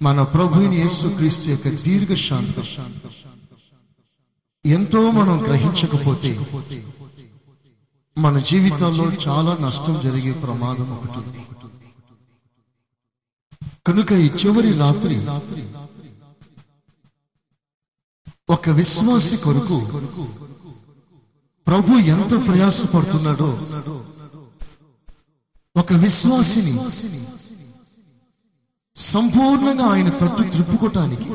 మన ప్రభుని యేసు క్రీస్తు యొక్క దీర్ఘ శాంతం ఎంతో మనం గ్రహించకపోతే మన జీవితంలో చాలా నష్టం జరిగే ప్రమాదం ఒకటి ఉంది. కనుక ఈ చివరి రాత్రి ఒక విశ్వాసి కొరకు ప్రభు ఎంత ప్రయాసపడుతున్నాడో ఒక విశ్వాసిని సంపూర్ణంగా ఆయన తట్టు త్రిప్పుకోటానికి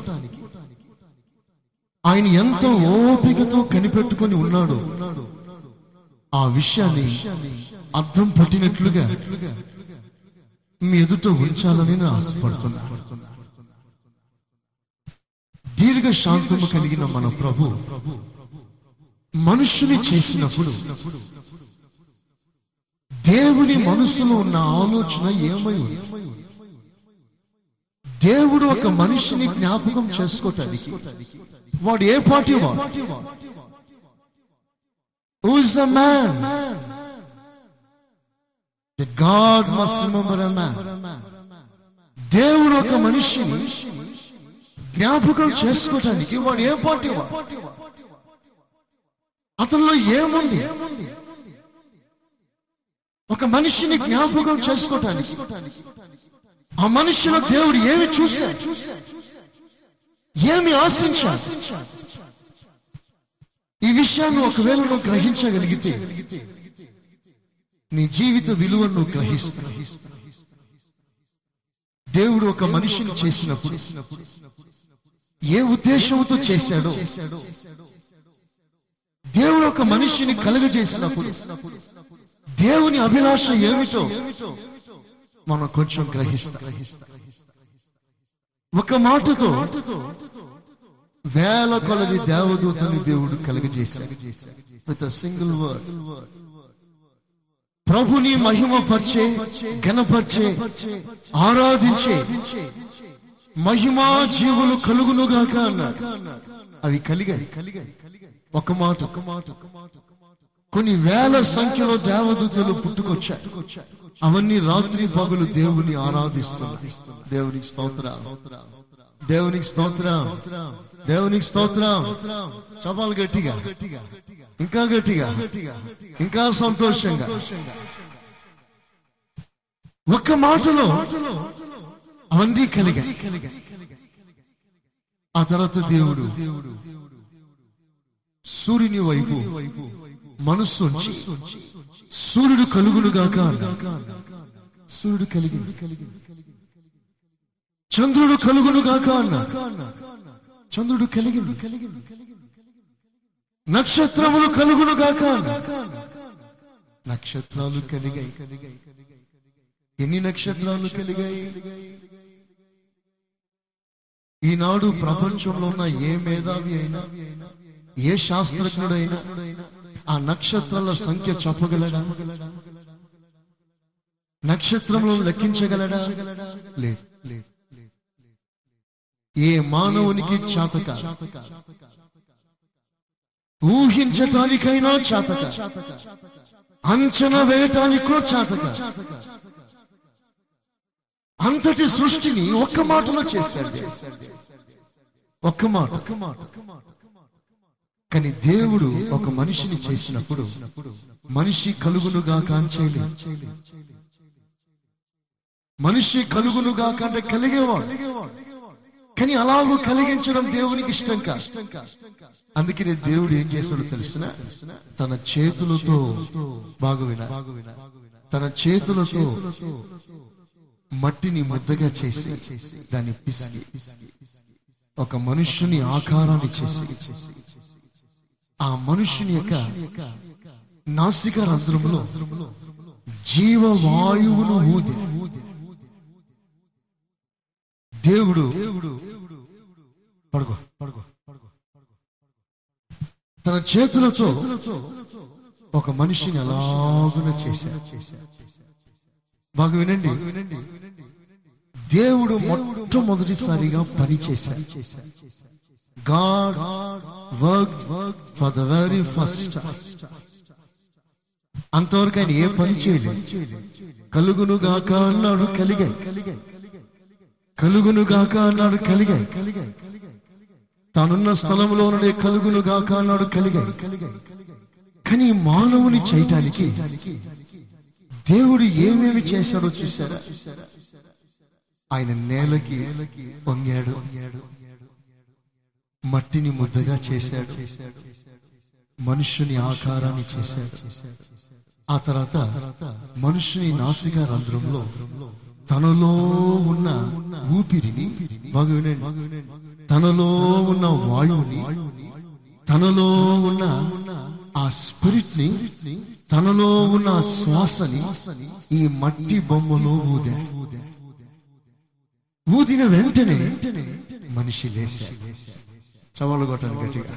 ఆయన ఎంత ఓపికతో కనిపెట్టుకొని ఉన్నాడో ఆ విషయాన్ని అర్థం పట్టినట్లుగా మీ ఎదుట ఉంచాలని నేను ఆశపడుతున్నా దీర్ఘ శాంతము కలిగిన మన ప్రభు మనుషుని చేసినప్పుడు దేవుని మనసులో ఉన్న ఆలోచన ఏమై ఉంది దేవుడు ఒక మనిషిని జ్ఞాపకం చేసుకోవటానికి వాడు ఏ పార్టీ వాడు Who is a man? The God must remember a man. దేవుడు ఒక మనిషిని జ్ఞాపకం చేసుకోవటానికి వాడు ఏ పార్టీ వాడు అతనిలో ఏముంది ఒక మనిషిని జ్ఞాపకం చేసుకోవటానికి ఆ మనిషిలో దేవుడు ఏమి చూశాడు ఏమి ఆశించాడు ఈ విషయాన్ని ఒకవేళ నువ్వు గ్రహించగలిగితే నీ జీవిత విలువను నువ్వు గ్రహిస్తా దేవుడు ఒక మనిషిని చేసినప్పుడు ఏ ఉద్దేశంతో చేశాడో దేవుడు ఒక మనిషిని కలుగజేసినప్పుడు దేవుని అభిలాష ఏమిటో మనం కొంచెం గ్రహిస్తా ఒక మాటతో వేల కొలది దేవదూతని దేవుడు కలుగజేశాడు విత్ సింగిల్ వర్డ్ ప్రభుని మహిమ పరిచే ఘనపరిచే ఆరాధించే మహిమా జీవులు కలుగునుగాక అన్నాడు అవి కలిగాయి కలిగాయి ఒక మాట ఒక మాట కొన్ని వేల సంఖ్యలో దేవదూతలు పుట్టుకొచ్చారు అవన్నీ రాత్రి పగలు దేవుని ఆరాధిస్తున్నారు దేవునికి స్తోత్ర దేవునికి స్తోత్రం దేవునికి స్తోత్రం చపాలు గట్టిగా ఇంకా గట్టిగా ఇంకా సంతోషంగా ఒక్క మాటలో అవన్నీ కలిగాయి ఆ తర్వాత దేవుడు సూర్యుని వైపు మనస్సు ఉంచి సూర్యుడు కలుగునుగాక అన్నాడు. సూర్యుడు కలిగి చంద్రుడు కలుగునుగాక అన్నాడు చంద్రుడు కలిగింది నక్షత్రములు కలుగునుగాక అన్నాడు. నక్షత్రాలు కలిగాయి ఎన్ని నక్షత్రాలు కలిగాయి ఈనాడు ప్రపంచంలో ఉన్న ఏ మేధావి అయినా ఏ శాస్త్రజ్ఞుడైనా ఆ నక్షత్రాల సంఖ్య చెప్పగలడా నక్షత్రములను లెక్కించగలడా లేదు లేదు ఏ మానవునికి చాతక ఊహించటానికైనా చాతక అంచనా వేయటానికి కూడా చాతక అంతటి సృష్టిని ఒక్క మాటలో చేశాడు ఒక్క మాట ఒక్క మాట కానీ దేవుడు ఒక మనిషిని చేసినప్పుడు మనిషి కలుగునుగా కాంచేయలే మనిషి కలుగునుగా అంటే కలిగేవాడు కానీ అలాగూ కలిగించడం దేవునికి ఇష్టం కాదు అందుకనే దేవుడు ఏం చేశాడో తెలుసిన తన చేతులతో బాగు విన తన చేతులతో మట్టిని ముద్దగా చేసి దాన్ని పిసిగి ఒక మనుష్యుని ఆకారాన్ని చేసి ఆ మనుష్యుని యొక్క నాసిక రంధ్రములో జీవవాయువును ఊది దేవుడు పడుకో పడుకో పడుకో తన చేతులతో ఒక మనిషిని అలాగున చేశాడు బాగా వినండి వినండి దేవుడు మొట్టమొదటిసారిగా పని చేశాడు god work for the very first అంతవరకు ఆయన ఏ పని చేయలేదు కలుగును గాక అన్నాడు కలిగాయి కలుగును గాక అన్నాడు కలిగాయి తానున్న స్థలంలోనే కలుగును గాక అన్నాడు కలిగాయి కానీ మానవుని చేయటానికి దేవుడు ఏమేమి చేశాడో చూసారా ఆయన నేలకి వంగాడు మట్టిని ముద్దగా చేశాడు మనుష్యుని ఆకారాన్ని చేశాడు ఆ తర్వాత మనుషుని నాసిక రంధ్రంలో తనలో ఉన్న ఊపిరిని బాగా వినండి. తనలో ఉన్న వాయువుని తనలో ఉన్న ఆ స్పిరిట్ ని తనలో ఉన్న ఆ శ్వాసని ఈ మట్టి బొమ్మలో ఊదా ఊదిన వెంటనే మనిషి లేచాడు చవాళ్ళు కొట్టాను గట్టిగా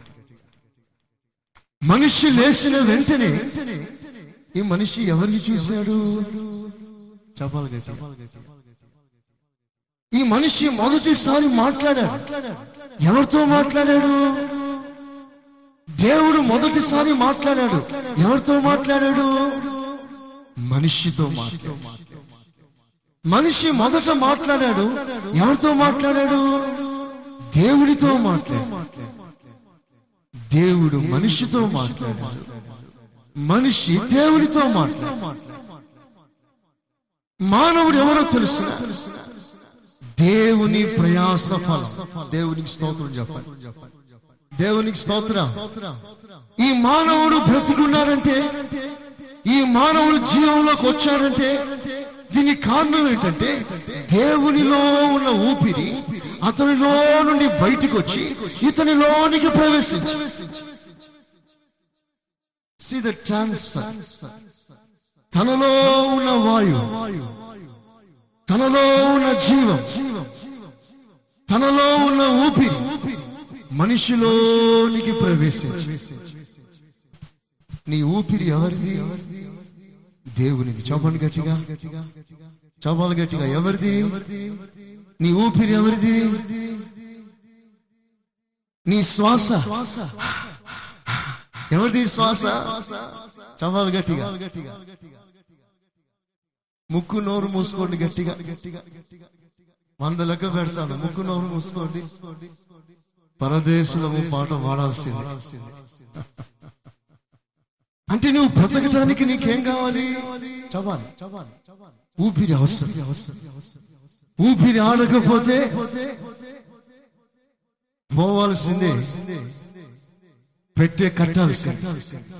మనిషి లేచిన వెంటనే ఈ మనిషి ఎవరిని చూశాడు చెప్పాలి గట్టిగా ఈ మనిషి మొదటిసారి మాట్లాడాడు ఎవరితో మాట్లాడాడు దేవుడు మొదటిసారి మాట్లాడాడు ఎవరితో మాట్లాడాడు మనిషితో మాట్లాడాడు మనిషి మొదట మాట్లాడాడు ఎవరితో మాట్లాడాడు దేవుడితో మాట్లాడాడు దేవుడు మనిషితో మాట్లాడాడు మనిషి దేవుడితో మాట్లాడాడు మానవుడు ఎవరో తెలుసు దేవుని ప్రయాస ఫలం దేవునికి స్తోత్రం చెప్పాలి దేవునికి స్తోత్రం ఈ మానవుడు బ్రతికున్నాడంటే ఈ మానవుడు జీవంలోకి వచ్చాడంటే దీనికి కారణం ఏంటంటే దేవునిలో ఉన్న ఊపిరి అతనిలో నుండి బయటికి వచ్చి ఇతనిలోనికి ప్రవేశించి సి ద ట్రాన్స్ఫర్ తనలో ఉన్న వాయు తనలో ఉన్న జీవం తనలో ఉన్న ఊపిరి మనిషిలోనికి ప్రవేశించి నీ ఊపిరి ఎవరిది దేవునికి చెప్పండి గట్టిగా చెప్పాలి గట్టిగా ఎవరిది నీ ఊపిరి ఎవరిది నీ శ్వాస ఎవరిది శ్వాస చెప్పాలి గట్టిగా ముక్కు నోరు మూసుకోండి గట్టిగా వంద లెక్క పెడతాను ముక్కు నోరు మూసుకోండి పరదేశులము పాట పాడాల్సింది అంటే నువ్వు బ్రతకటానికి నీకేం కావాలి చవాలి ఊపిరి అవసరం ఊపిరి ఆడకపోతే పోవాల్సిందే పెట్టే కట్టాల్సిందే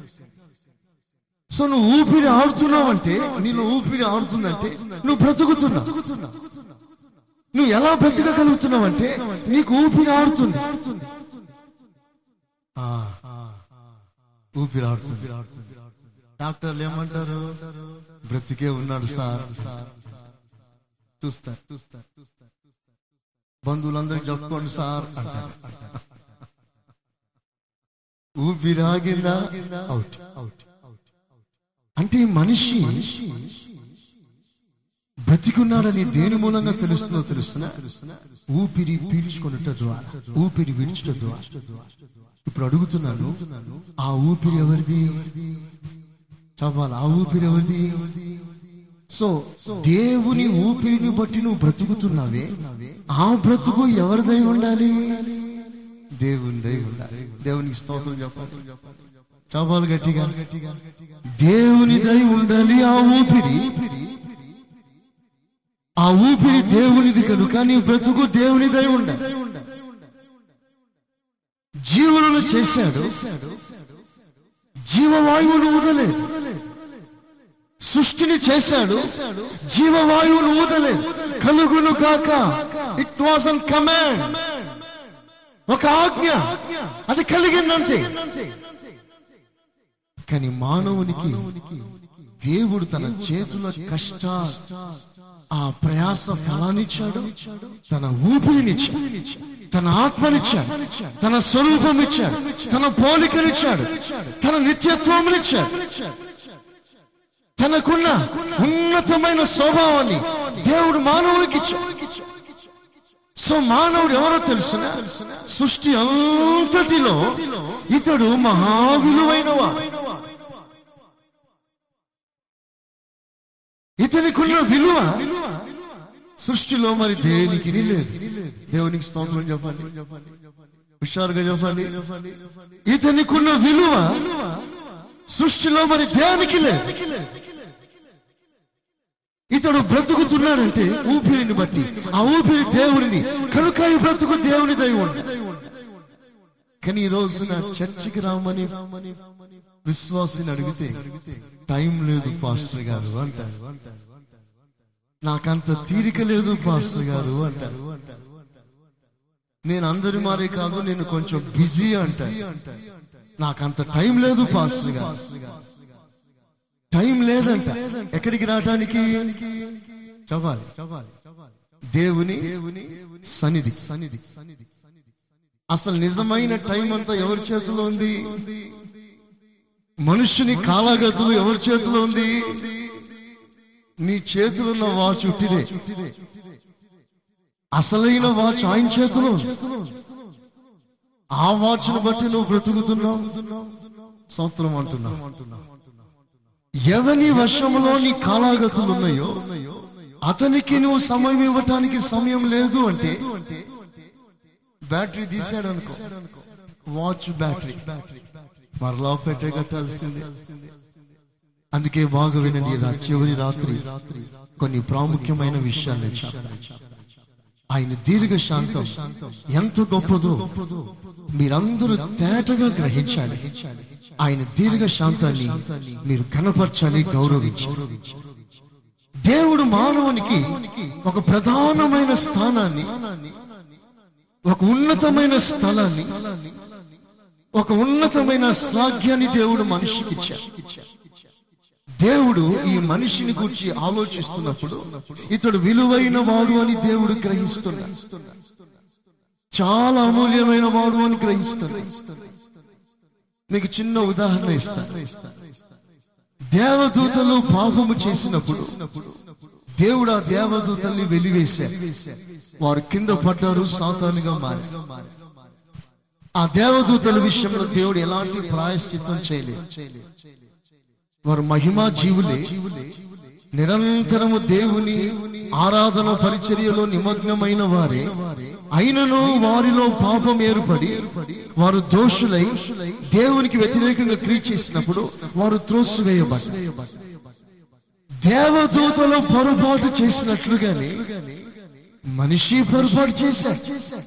సో నువ్వు ఊపిరి ఆడుతున్నావు అంటే నీలో ఊపిరి ఆడుతుందంటే నువ్వు బ్రతుకుతున్నా నువ్వు ఎలా బ్రతకగలుగుతున్నావు అంటే నీకు ఊపిరి ఆడుతుంది ఆ, ఊపిరి ఆడుతుంది డాక్టర్లు ఏమంటారు బ్రతికే ఉన్నాడు సార్ చూస్తారు చూస్తారు చూస్తారు బంధువులందరికీ చెప్పుకోండి సార్ అంటారు. ఊపిరి ఆగిందా అవుట్ అవుట్ అంటే ఈ మనిషి బ్రతికున్నాడని దేని మూలంగా తెలుస్తుందో తెలుస్తున్నా ఊపిరి పీల్చుకొనుట ద్వారా ఊపిరి విడిచుట ద్వారా ఇప్పుడు అడుగుతున్నాను ఆ ఊపిరి ఎవరిది చెప్పాలి ఆ ఊపిరి ఎవరిది సో దేవుని ఊపిరిని బట్టి నువ్వు బ్రతుకుతున్నావే ఆ బ్రతుకు ఎవరిదై ఉండాలి దేవునిదై ఉండాలి దేవునికి స్తోత్రం చెప్పాలి చెప్పాలి గట్టిగా దేవునిదై ఉండాలి ఆ ఊపిరి ఆ ఊపిరి దేవునిది కనుక నీ బ్రతుకు దేవునిదై ఉండాలి జీవులను చేశాడు జీవవాయువును ఊదలేదు సృష్టిని చేశాడు జీవవాయువును ఊదలేదు కలుగును కాక ఇట్ వాస్ అన్ కమాండ్ ఒక ఆజ్ఞ అది కలిగిందంతే కానీ మానవునికి దేవుడు తన చేతుల కష్ట ఆ ప్రయాస ఫలాన్నిచ్చాడు తన ఊపిరినిచ్చాడు తన ఆత్మనిచ్చాడు తన స్వరూపం ఇచ్చాడు తన పోలికనిచ్చాడు తన నిత్యత్వమునిచ్చాడు తనకున్న ఉన్నతమైన స్వభావాన్ని దేవుడు మానవునికి ఇచ్చాడు సో మానవుడు ఎవరో తెలుసిన సృష్టి అంతటిలో ఇతడు మహా విలువైనవాడు ఇతనికున్న విలువ సృష్టిలో మరి దేనికి లేదు దేవునికి స్తోత్రం చెప్పండి హుషారుగా చెప్పండి ఇతనికున్న విలువ సృష్టిలో మరి దేనికి లేదు ఇతడు బ్రతుకుతున్నాడంటే ఊపిరిని బట్టి ఆ ఊపిరి దేవునిది కనుక ఈ బ్రతుకు దేవుని దయ ఉంది కానీ ఈ రోజున చర్చికి రామని విశ్వాసిని అడిగితే టైం లేదు పాస్టర్ గారు అంటారు నాకంత తీరిక లేదు పాస్టర్ గారు అంటారు నేను అందరి మారే కాదు నేను కొంచెం బిజీ అంటారు నాకంత టైం లేదు పాస్టర్ గారు టైం లేదంట ఎక్కడికి రావడానికి చవాలి దేవుని దేవుని సన్నిధి సన్నిధి సన్నిధి అసలు నిజమైన టైం అంతా ఎవరి చేతిలో ఉంది మనుషుని కాలాగతులు ఎవరి చేతిలో ఉంది నీ చేతిలో ఉన్న వాచ్ ఉట్టిదే అసలైన వాచ్ ఆయన చేతిలో ఉంది. ఆ వాచ్ను బట్టి నువ్వు బ్రతుకుతున్నావు సంవత్సరం అంటున్నావు ఎవని వశములో నీ కాలాగతులు ఉన్నాయో అతనికి నువ్వు సమయం ఇవ్వటానికి సమయం లేదు అంటే బ్యాటరీ తీసాడు అనుకో వాచ్ బ్యాటరీ మరలా పెట్టే కట్టాల్సిందే అందుకే బాగా వినండి రా చివరి రాత్రి కొన్ని ప్రాముఖ్యమైన విషయాలు నేను చెప్తాను. ఆయన దీర్ఘ శాంతం ఎంత గొప్పదో మీరందరూ తేటగా గ్రహించాలి ఆయన దీర్ఘ శాంతాన్ని మీరు కనపరచాలి గౌరవించాలి దేవుడు మానవునికి ఒక ప్రధానమైన స్థానాన్ని ఒక ఉన్నతమైన స్థలాన్ని ఒక ఉన్నతమైన శ్లాఘ్యాన్ని దేవుడు మనిషికి ఇచ్చాడు దేవుడు ఈ మనిషిని గురించి ఆలోచిస్తున్నప్పుడు ఇతడు విలువైన వాడు అని దేవుడు గ్రహిస్తున్నాడు చాలా అమూల్యమైన వాడు అని గ్రహిస్తున్నాడు మీకు చిన్న ఉదాహరణ ఇస్తాను దేవదూతలు పాపము చేసినప్పుడు దేవుడు ఆ దేవదూతల్ని వెలివేశారు వారు కింద పడ్డారు సాతానుగా మారి ఆ దేవదూతల విషయంలో దేవుడు ఎలాంటి ప్రాయశ్చిత్తం చేయలేదు వారు మహిమా జీవులే నిరంతరము దేవుని ఆరాధన పరిచర్యలో నిమగ్నమైన వారే అయినను వారిలో పాపం ఏర్పడి వారు దోషులై దేవునికి వ్యతిరేకంగా క్రియ చేసినప్పుడు వారు త్రోసివేయబడ్డారు దేవదూతలు పొరపాటు చేసినట్లుగానే మనిషి పొరపాటు చేశారు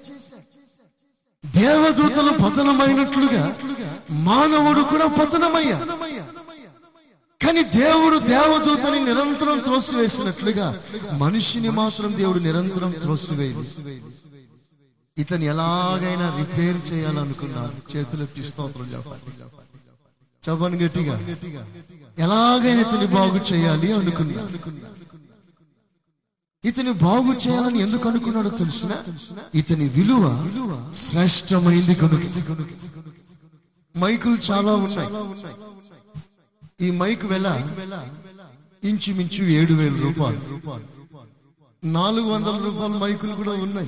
దేవదూతలు పతనమైనట్లుగా మానవుడు కూడా పతనమయ్యాడు కానీ దేవుడు దేవదూతని నిరంతరం త్రోసివేసినట్లుగా మనిషిని మాత్రం దేవుడు నిరంతరం త్రోసివేయదు ఇతను ఎలాగైనా రిపేర్ చేయాలనుకున్నారు చేతులెత్తి స్తోత్రం చెప్పండి చెప్పండి గట్టిగా ఎలాగైనా ఇతని బాగు చేయాలి అనుకున్నాడు ఇతని బాగు చేయాలని ఎందుకు అనుకున్నాడో తెలుసిన ఇతని విలువ శ్రేష్టమైంది కనుక మైకులు చాలా ఉన్నాయి ఈ మైక్ వెల ఇంచుమించు ఏడు వేల రూపాయలు నాలుగు వందల రూపాయల మైకులు కూడా ఉన్నాయి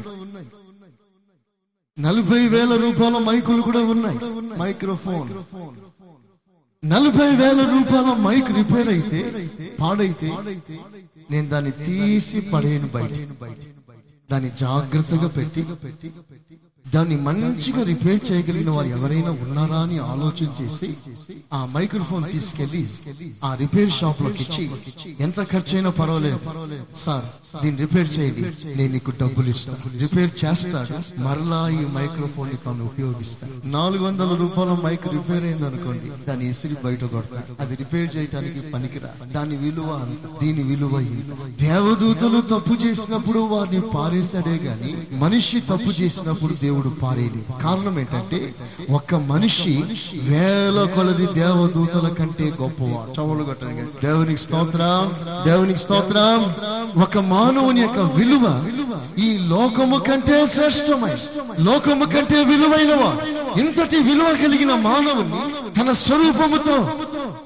నలభై వేల రూపాయల మైకులు కూడా ఉన్నాయి మైక్రోఫోన్ నలభై వేల రూపాయల మైక్ రిపేర్ అయితే పాడైతే నేను దాన్ని తీసి పడేయను బయట దాన్ని జాగ్రత్తగా పెట్టి దాన్ని మంచిగా రిపేర్ చేయగలిగిన వారు ఎవరైనా ఉన్నారా అని ఆలోచన చేసి ఆ మైక్రోఫోన్ తీసుకెళ్లి ఆ రిపేర్ షాప్ లోకి ఇచ్చి ఎంత ఖర్చు అయినా పర్వాలేదు సార్ దీన్ని రిపేర్ చేయండి నేను నీకు డబ్బులు ఇస్తాను రిపేర్ చేస్తాడు మరలా ఈ మైక్రోఫోన్ ని తాను ఉపయోగిస్తాను నాలుగు వందల రూపాయల మైక్ రిపేర్ అయింది అనుకోండి దాన్ని ఇసిరి బయట కొడతాడు అది రిపేర్ చేయడానికి పనికిరా దాని విలువ అంత దీని విలువ ఇంత దేవదూతలు తప్పు చేసినప్పుడు వారిని పారేశాడే గాని మనిషి తప్పు చేసినప్పుడు దేవుడు పారేది కారణం ఏంటంటే ఒక మనిషి వేల కొలది దేవదూతల కంటే గొప్పవాడు చవలు కొట్టండి దేవునికి స్తోత్రం దేవునికి స్తోత్రం ఒక మానవుని యొక్క విలువ ఈ లోకము కంటే శ్రేష్టమైన లోకము కంటే విలువైనవా ఇంతటి విలువ కలిగిన మానవుని తన స్వరూపముతో తన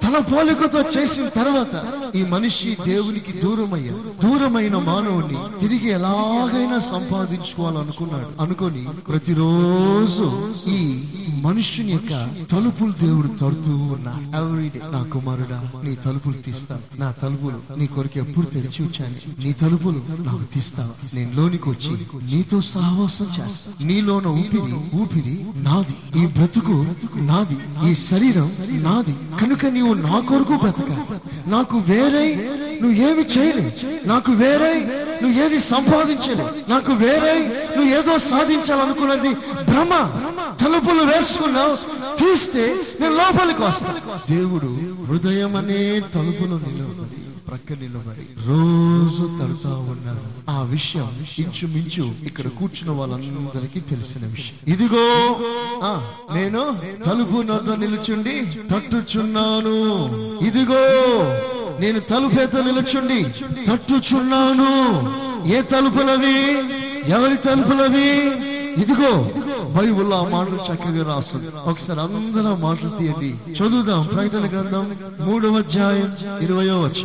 తన పోలికతో చేసిన తర్వాత ఈ మనిషి దేవునికి దూరమయ్యా దూరమైన మానవుని తిరిగి ఎలాగైనా సంపాదించుకోవాలనుకున్నాడు అనుకొని ప్రతిరోజు ఈ మనుష్యుని యొక్క తలుపులు దేవుడు తడుతూ ఉన్నాడు ఎవ్రీడే నా కుమారుడా నీ తలుపులు తీస్తాను నా తలుపులు నీ కొరకు ఎప్పుడు తెరిచి ఉంచాను నీ తలుపులు నాకు తీస్తావు నేను లోనికి వచ్చి నీతో సహవాసం చేస్తా నీలోన ఊపిరి ఊపిరి నాది ఈ బ్రతుకు నాది ఈ శరీరం నాది కనుక నీవు నా కొరకు బ్రతక నాకు వేరే నువ్వు ఏమి చేయలేవు నాకు వేరే నువ్వు ఏది సంపాదించలేవు నాకు వేరే నువ్వు ఏదో సాధించాలనుకున్నది భ్రమ తలుపులు వేసుకున్నావు తీస్తే నేను లోపలికి వస్తా దేవుడు హృదయం అనే తలుపులో నిలబడి ప్రక్క నిలబడి రోజు తడుతా ఉన్నాడు ఆ విషయం ఇంచుమించు ఇక్కడ కూర్చున్న వాళ్ళందరికీ తెలిసిన విషయం ఇదిగో ఆ నేను తలుపు నొద్ద నిలుచుండి తట్టుచున్నాను ఇదిగో నేను తలుపేత నిలుచుండి తట్టుచున్నాను ఏ తలుపులవి ఎవరి తలుపులవి ఇదిగో బైబుల్లో ఆ మాటలు చక్కగా రాస్తుంది ఒకసారి అందరూ ఆ మాటలు తీయండి చదువుదాం ప్రకటన గ్రంథం మూడవ అధ్యాయం ఇరవయో వచ్చి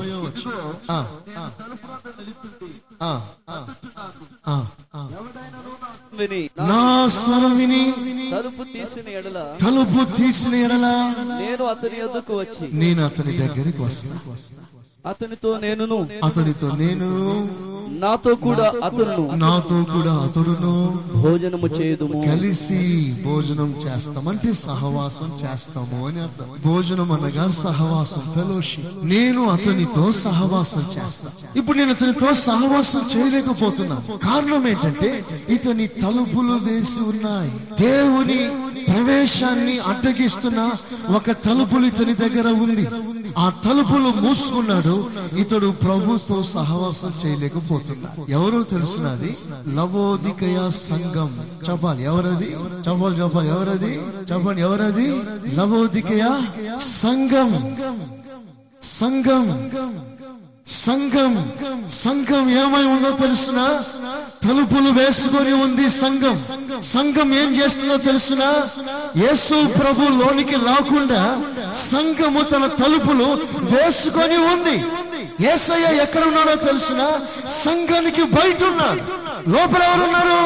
విని నా స్వరం విని తలుపు తీసిన ఎడల తలుపు తీసిన ఎడలా నేను అతని యొద్దకు వచ్చి నేను అతని దగ్గరికి వస్తా అతనితో నేనును అతనితో నేను నాతో కూడా అతను నాతో కూడా అతడును భోజనము చేయుదుము కలిసి భోజనం చేస్తాం అంటే సహవాసం చేస్తాము అని అర్థం భోజనం అనగా సహవాసం ఫెలోషిప్ నేను అతనితో సహవాసం చేస్తా ఇప్పుడు నేను అతనితో సహవాసం చేయలేకపోతున్నాను కారణం ఏంటంటే ఇతని తలుపులు వేసి ఉన్నాయి దేవుని ప్రవేశాన్ని అడ్డగిస్తున్న ఒక తలుపులు ఇతని దగ్గర ఉంది ఆ తలుపులు మూసుకున్నాడు ఇతడు ప్రభుతో సహవాసం చేయలేకపోతున్నాడు ఎవరో తెలుసున్నది లవోదికయ సంఘం చెప్పాలి ఎవరది చెప్పాలి చెప్పాలి ఎవరది చెప్పండి ఎవరది లవోదికయ సంఘం సంఘం సంఘం సంఘం ఏమై ఉందో తెలుసున తలుపులు వేసుకొని ఉంది సంఘం సంఘం ఏం చేస్తుందో తెలుసున యేసు ప్రభు లోనికి రాకుండా సంఘము తన తలుపులు వేసుకొని ఉంది ఏసయ్య ఎక్కడ ఉన్నాడో తెలుసున సంఘానికి బయట ఉన్నాడు లోపల ఎవరున్నారు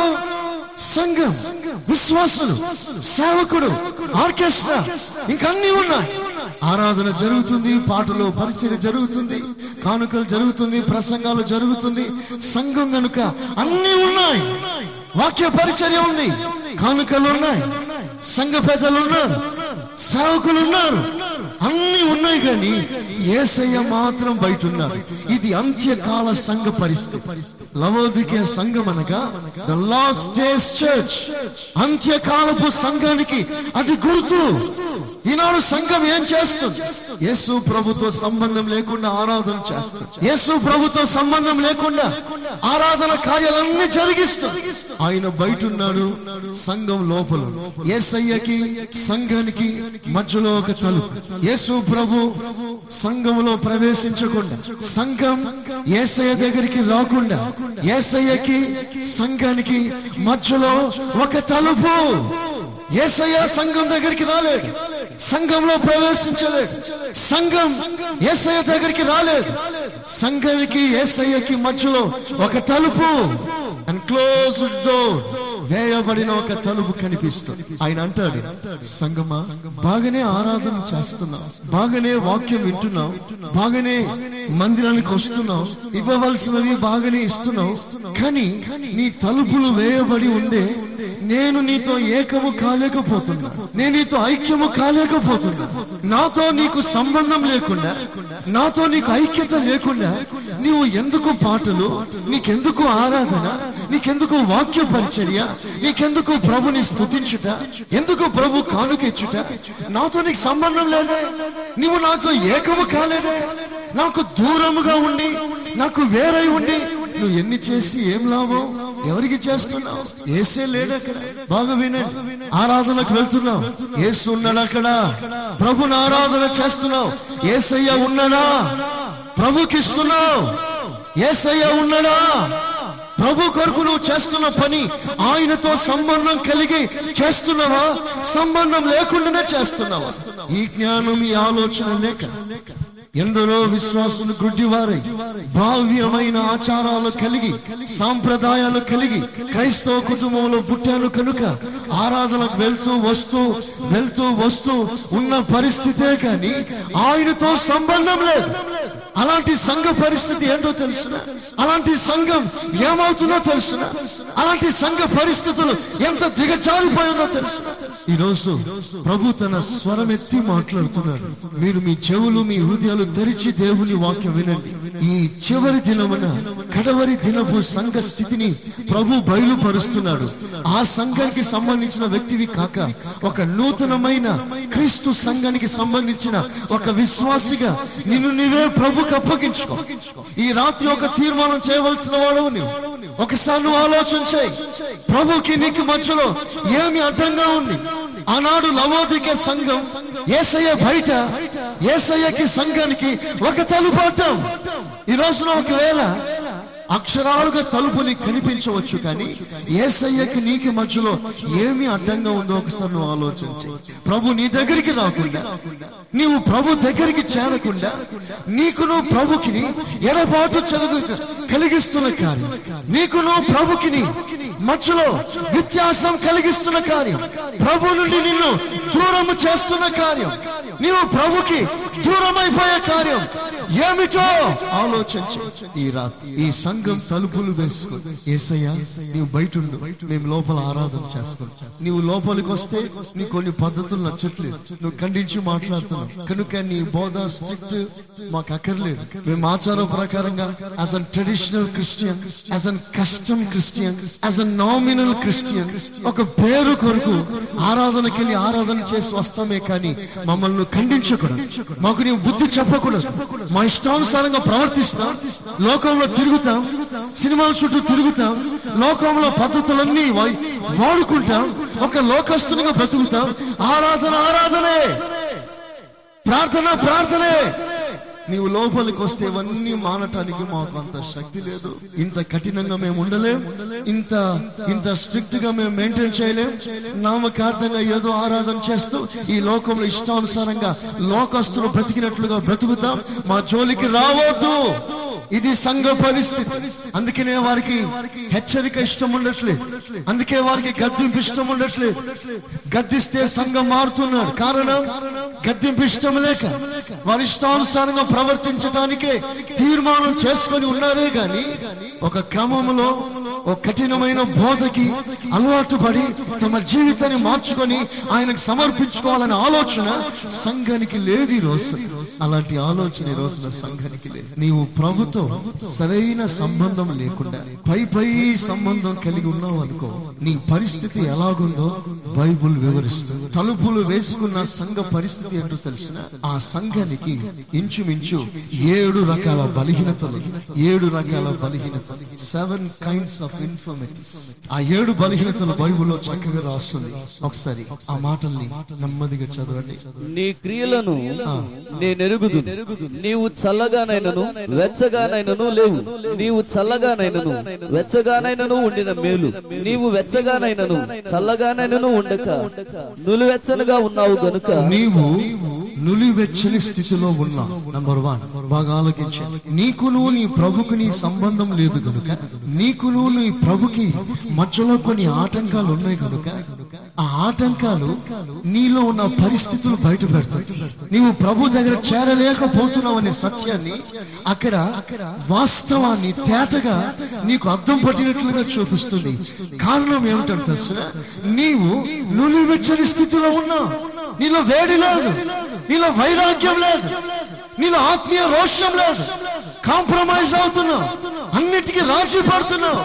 సంఘం విశ్వాసులు సేవకుడు ఆర్కెస్ట్రా ఇంకన్నీ ఉన్నాయి ఆరాధన జరుగుతుంది పాటలు పరిచయం జరుగుతుంది కానుకలు జరుగుతుంది ప్రసంగాలు జరుగుతుంది సంఘం కనుక అన్ని ఉన్నాయి వాక్య పరిచర్య ఉంది కానుకలు ఉన్నాయి సంఘ పెద్దలు ఉన్నారు సేవకులు ఉన్నారు అన్ని ఉన్నాయి కానీ ఏసయ్య మాత్రం బయట ఉన్నారు ఇది అంత్యకాల సంఘ పరిస్థితి లవోదికే సంఘం అనగా ద లాస్ట్ డేస్ చర్చ్ అంత్యకాలపు సంఘానికి అది గుర్తు ఈనాడు సంఘం ఏం చేస్తుంది యేసు ప్రభుతో సంబంధం లేకుండా ఆరాధన చేస్తుంది యేసు ప్రభుతో సంబంధం లేకుండా ఆరాధన కార్యాలన్నీ జరిగిస్తుంది ఆయన బయట ఉన్నాడు సంఘం లోపల యేసయ్యకి సంఘానికి మధ్యలో ఒక తలుపు యేసు ప్రభు సంఘములో ప్రవేశించకుండా సంఘం ఏసయ్య దగ్గరికి రాకుండా ఏసయ్యకి సంఘానికి మధ్యలో ఒక తలుపు ఏసయ్య సంఘం దగ్గరికి రాలేడు సంఘంలో ప్రవేశించలేదు సంఘం ఏసయ్య దగ్గరికి రాలేదు సంఘానికి ఏసయ్యకి మధ్యలో ఒక తలుపు అండ్ క్లోజ్ డోర్ వేయబడిన ఒక తలుపు కనిపిస్తుంది ఆయన అంటాడు సంగమా బాగానే ఆరాధన చేస్తున్నావు బాగానే వాక్యం వింటున్నావు బాగానే మందిరానికి వస్తున్నావు ఇవ్వవలసినవి బాగానే ఇస్తున్నావు కానీ నీ తలుపులు వేయబడి ఉండే నేను నీతో ఏకము కాలేకపోతున్నా నేను నీతో ఐక్యము కాలేకపోతున్నా నాతో నీకు సంబంధం లేకుండా నాతో నీకు ఐక్యత లేకుండా నీవు ఎందుకు పాటలు నీకెందుకు ఆరాధన నీకెందుకు వాక్య పరిచర్య నీకెందుకు ప్రభుని స్తుతించుట ఎందుకు ప్రభు కానుకెచ్చుట నాతో నీకు సంబంధం లేదే నీవు నాకు ఏకము కాలేదే నాకు దూరముగా ఉండి నాకు వేరై ఉండి నువ్వు ఎన్ని చేసి ఏం లాభం ఎవరికి చేస్తున్నావు ఏసే లేడు అక్కడ బాగా వినండి ఆరాధనకు వెళ్తున్నావు ఏసు ఉన్నాడు అక్కడ ప్రభుని ఆరాధన చేస్తున్నావు ఏసయ్య ఉన్నాడా ప్రభుకి ఇస్తున్నావు ఏసయ్య ఉన్నాడా ప్రభు కొరకు నువ్వు చేస్తున్న పని ఆయనతో సంబంధం కలిగి చేస్తున్నావా సంబంధం లేకుండానే చేస్తున్నావా ఈ జ్ఞానం ఈ ఆలోచన లేక ఎందరో విశ్వాసులు గుడ్డివారై భావ్యమైన ఆచారాలు కలిగి సాంప్రదాయాలు కలిగి క్రైస్తవ కుటుంబంలో పుట్టాను కనుక ఆరాధనకు వెళ్తూ వస్తూ వెళ్తూ వస్తూ ఉన్న పరిస్థితే కానీ ఆయనతో సంబంధం లేదు అలాంటి సంఘ పరిస్థితి ఏంటో తెలుసున అలాంటి సంఘం ఏమవుతుందో తెలుసున అలాంటి సంఘ పరిస్థితులు ఎంత దిగజారిపోయిందో తెలుసు ఈరోజు ప్రభు తన స్వరం ఎత్తి మాట్లాడుతున్నాడు మీరు మీ చెవులు మీ హృదయాలు తెరిచి దేవుని వాక్యం వినండి ఈ చివరి దినమున కడవరి దినపు సంఘ స్థితిని ప్రభు బయలుపరుస్తున్నాడు ఆ సంఘానికి సంబంధించిన వ్యక్తివి కాక ఒక నూతనమైన క్రీస్తు సంఘానికి సంబంధించిన ఒక విశ్వాసిగా నిన్ను నీవే ప్రభుకి అప్పగించుకో ఈ రాత్రి ఒక తీర్మానం చేయవలసిన వాడవు నువ్వు ఒకసారి నువ్వు ఆలోచన చేయి ప్రభుకి నీకు మధ్యలో ఏమి అడ్డంగా ఉంది ఆనాడు లవోదిక సంఘం ఏసయ్య బయట ఏసయ్యకి సంఘానికి ఒక తలుపు అడ్డం ఈ రోజున ఒకవేళ అక్షరాలుగా తలుపుని కనిపించవచ్చు కానీ ఏసయ్యకి నీకు మధ్యలో ఏమి అడ్డంగా ఉందో ఒకసారి నువ్వు ఆలోచించి ప్రభు నీ దగ్గరికి రాకుండా నీవు ప్రభు దగ్గరికి చేరకుండా నీకును ప్రభుకిని ఎడబాటు చెలుగు కలిగిస్తున్న కార్యం నీకును ప్రభుకిని మధ్యలో వ్యత్యాసం కలిగిస్తున్న కార్యం ప్రభు నుండి నిన్ను దూరము చేస్తున్న కార్యం నీవు ప్రభుకి దూరమైపోయే కార్యం ఏమిటో ఆలోచించు ఈ రాత్రి ఈ సంఘం తలుపులు వేసుకో ఏసయ్యా నీవు బయట ఉండు మేము లోపల ఆరాధన చేసుకుంటాం నీవు లోపలికి వస్తే నీ కొన్ని పద్ధతులు నచ్చట్లేదు నువ్వు ఖండించి మాట్లాడుతున్నావు కనుక నీ బోధ స్ట్రిక్ట్ మాకు అక్కర్లేదు మేము ఆచార ప్రకారంగా as an traditional Christian as an custom Christian as an nominal Christian ఒక పేరు కొరకు ఆరాధనకి వెళ్ళి ఆరాధన చేసి వస్తామే కానీ మమ్మల్ని ఖండించకూడదు మాకు నీవు బుద్ధి చెప్పకూడదు మా ఇష్టానుసారంగా ప్రవర్తిస్తాం లోకంలో తిరుగుతాం సినిమాల చుట్టూ తిరుగుతాం లోకంలో పద్ధతులన్నీ వా- వాడుకుంటాం ఒక లోకస్తునిగా బ్రతుకుతాం ఆరాధన ఆరాధనే ప్రార్థన ప్రార్థనే నీవు లోపలికి వస్తే ఇవన్నీ మానటానికి మాకు అంత శక్తి లేదు ఇంత కఠినంగా మేము ఉండలేం ఇంత ఇంత స్ట్రిక్ట్ గా మేము మెయింటైన్ చేయలేం నామకార్థంగా ఏదో ఆరాధన చేస్తూ ఈ లోకంలో ఇష్టానుసారంగా లోకస్తులు బ్రతికినట్లుగా బ్రతుకుతాం మా జోలికి రావద్దు ఇది సంఘ పరిస్థితి అందుకనే వారికి హెచ్చరిక ఇష్టం ఉండట్లేదు అందుకే వారికి గద్దింపు ఇష్టం ఉండట్లేదు గద్దిస్తే సంఘం మారుతున్నాడు కారణం గద్దింపు ఇష్టం లేక వారి ఇష్టానుసారంగా ప్రవర్తించడానికే తీర్మానం చేసుకొని ఉన్నారే గాని ఒక క్రమంలో ఒక కఠినమైన బోధకి అలవాటు పడి తమ జీవితాన్ని మార్చుకొని ఆయనకు సమర్పించుకోవాలనే ఆలోచన సంఘానికి లేదు ఈ రోజు అలాంటి ఆలోచన ఈ రోజున సంఘానికి లేదు నీవు ప్రభుతో సరైన సంబంధం లేకుండా పై పై సంబంధం కలిగి ఉన్నావు అనుకో నీ పరిస్థితి ఎలాగుందో బైబుల్ వివరిస్తుంది తలుపులు వేసుకున్న సంఘ పరిస్థితి ఏంటో తెలిసిన ఆ సంఘానికి ఇంచుమించు ఏడు రకాల బలహీనతలు ఏడు రకాల బలహీనతలు సెవెన్ కైండ్స్ ఆఫ్ ఇన్ఫర్మేటివ్స్ ఆ ఏడు బలహీనతలు బైబుల్లో చక్కగా రాస్తుంది ఒకసారి ఆ మాటల్ని నెమ్మదిగా చదవండి నీ క్రియలను నేనెరుగుదు నీవు చల్లగానైనను వెచ్చగానైనను లేవు నీవు చల్లగానైనను వెచ్చగానైనను ఉండిన మేలు నీవు వెచ్చగానైనను చల్లగానైనను ఉండక నులివెచ్చనుగా ఉన్నావు గనుక నీవు నులివెచ్చని స్థితిలో ఉన్నావు నంబర్ వన్ బాగా ఆలోచించాలి నీకును నీ ప్రభుకు నీ సంబంధం లేదు కనుక నీకును నీ ప్రభుకి మధ్యలో కొన్ని ఆటంకాలు ఉన్నాయి కనుక ఆ ఆటంకాలు నీలో ఉన్న పరిస్థితులు బయట పెడతాయి నీవు ప్రభు దగ్గర చేరలేకపోతున్నావు అనే సత్యాన్ని అక్కడ వాస్తవాన్ని తేటగా నీకు అర్థం పట్టినట్లుగా చూపిస్తుంది కారణం ఏమిటంటే తెలుసునా నీవు నులివెచ్చని స్థితిలో ఉన్నావు నీలో వేడి లేదు నీలో వైరాగ్యం లేదు నీలో ఆత్మీయ రోషం లేదు కాంప్రమైజ్ అవుతున్నావు అన్నిటికీ రాజీ పడుతున్నావు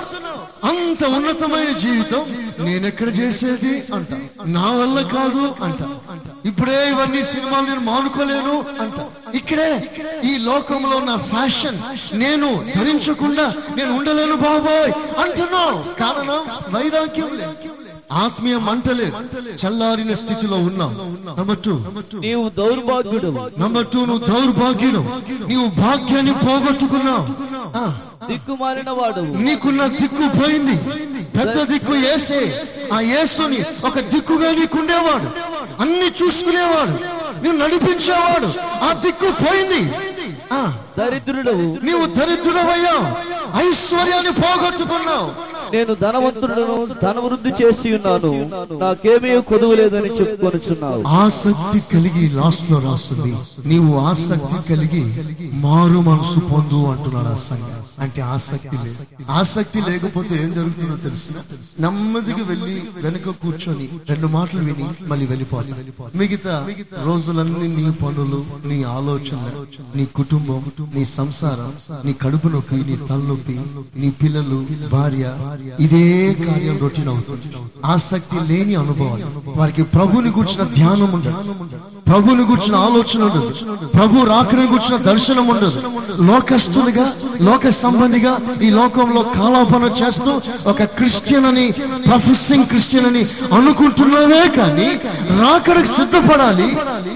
అంత ఉన్నతమైన జీవితం నేనెక్కడ చేసేది అంట నా వల్ల కాదు అంట ఇప్పుడే ఇవన్నీ సినిమాలు నేను మానుకోలేను అంట ఇక్కడే ఈ లోకంలో ఉన్న ఫ్యాషన్ నేను ధరించకుండా నేను ఉండలేను బాబోయ్ అంటున్నావు కారణం వైరాగ్యం లేదు ఆత్మీయ మంటలే చల్లారిన స్థితిలో ఉన్నావు నంబర్ టూ నీవు దౌర్భాగ్యుడు నంబర్ టూ నువ్వు దౌర్భాగ్యుడు నీవు భాగ్యాన్ని పోగొట్టుకున్నావు ఆ, దిక్కుమాలిన వాడు నీకున్న దిక్కు పోయింది పెద్ద దిక్కు ఏసే ఆ యేసుని ఒక దిక్కుగా నీకుండేవాడు అన్ని చూసుకునేవాడు నువ్వు నడిపించేవాడు ఆ దిక్కు పోయింది ఆ దరిద్రుడవు నీవు దరిద్రుడవయ్యావు ఐశ్వర్యాన్ని పోగొట్టుకున్నావు నేను ధనవంతుడను ధనవృద్ధి చేసి ఉన్నాను నాకేమీ కొదువు లేదని చెప్పుకొనుచున్నావు ఆసక్తి కలిగి లాస్ట్ లో రాస్తుంది నీవు ఆసక్తి కలిగి మారు మనసు పొందు అంటున్నాడు ఆ సంఘం అంటే ఆసక్తి లేదు ఆసక్తి లేకపోతే ఏం జరుగుతుందో తెలుసు నెమ్మదిగా వెళ్ళి వెనుక కూర్చొని రెండు మాటలు విని మళ్ళీ వెళ్ళిపోవాలి మిగతా రోజులన్నీ నీ పనులు నీ ఆలోచన నీ కుటుంబం నీ సంసారం నీ కడుపు నొప్పి నీ తలనొప్పి నీ పిల్లలు భార్య ఇదే కార్యం రొటీన్ అవుతుంది ఆసక్తి లేని అనుభవాలు వారికి ప్రభుని కూర్చున్న ధ్యానం ఉండదు ప్రభుని కూర్చున్న ఆలోచన ఉండదు ప్రభు రాకని కూర్చున్న దర్శనం ఉండదు లోకస్తులుగా లోక సంబంధిగా ఈ లోకంలో కాలాపన చేస్తూ ఒక క్రిస్టియన్ అని ప్రొఫెసింగ్ క్రిస్టియన్ అని అనుకుంటున్నావే కానీ రాకడకు సిద్ధపడాలి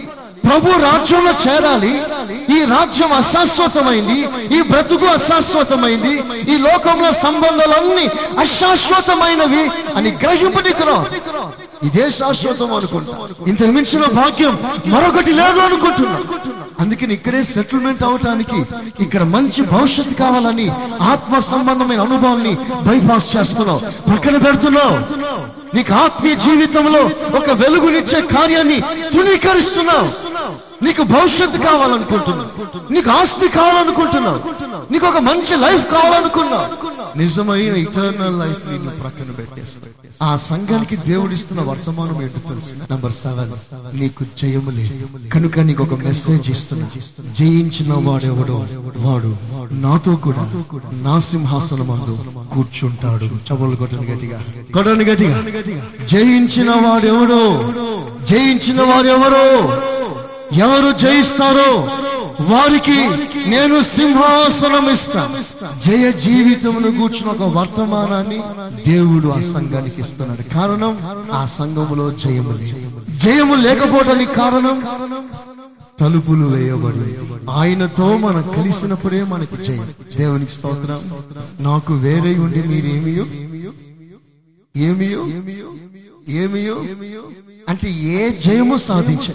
ప్రభు రాజ్యంలో చేరాలి ఈ రాజ్యం అశాశ్వతమైంది ఈ బ్రతుకు అశాశ్వతమైంది ఈ లోకంలో సంబంధాలన్నీ అశాశ్వతమైనవి అని గ్రహింపు నీకు రాదు. ఇదే శాశ్వతం అనుకుంటా ఇంతకు మించిన భాగ్యం మరొకటి లేదు అనుకుంటున్నా అందుకని ఇక్కడే సెటిల్మెంట్ అవటానికి ఇక్కడ మంచి భవిష్యత్తు కావాలని ఆత్మ సంబంధమైన అనుభవాన్ని బైపాస్ చేస్తున్నావు పక్కన పెడుతున్నావు నీకు ఆత్మీయ జీవితంలో ఒక వెలుగునిచ్చే కార్యాన్ని తృణీకరిస్తున్నావు నీకు భవిష్యత్తు కావాలనుకుంటున్నావు నీకు ఆస్తి కావాలనుకుంటున్నావు నీకు ఒక మంచి లైఫ్ కావాలనుకున్నావు నిజమైన ఇటర్నల్ లైఫ్ నిన్ను ప్రక్కన పెట్టేసి ఆ సంఘానికి దేవుడిస్తున్న వర్తమానం ఏంటో తెలుసు నంబర్ సెవెన్ నీకు జయములే కనుక నీకు ఒక మెసేజ్ ఇస్తున్నా జయించిన వాడెవడో వాడు నాతో కూడా నా సింహాసనం కూర్చుంటాడు చబలు కొట్టని గట్టిగా కొట్టని గట్టిగా జయించిన వాడెవడో జయించిన వారెవరో ఎవరు జయిస్తారో వారికి నేను సింహాసనం ఇస్తా జయ జీవితమును కూర్చున్న ఒక వర్తమానాన్ని దేవుడు ఆ సంఘానికి ఇస్తున్నాడు కారణం ఆ సంఘములో జయము లేదు. జయము లేకపోవడానికి కారణం తలుపులు వేయబడి ఆయనతో మనం కలిసినప్పుడే మనకి జయం దేవునికి స్తోత్రం నాకు వేరే ఉండి మీరేమియో ఏమియో ఏమియో అంటే ఏ జయము సాధించ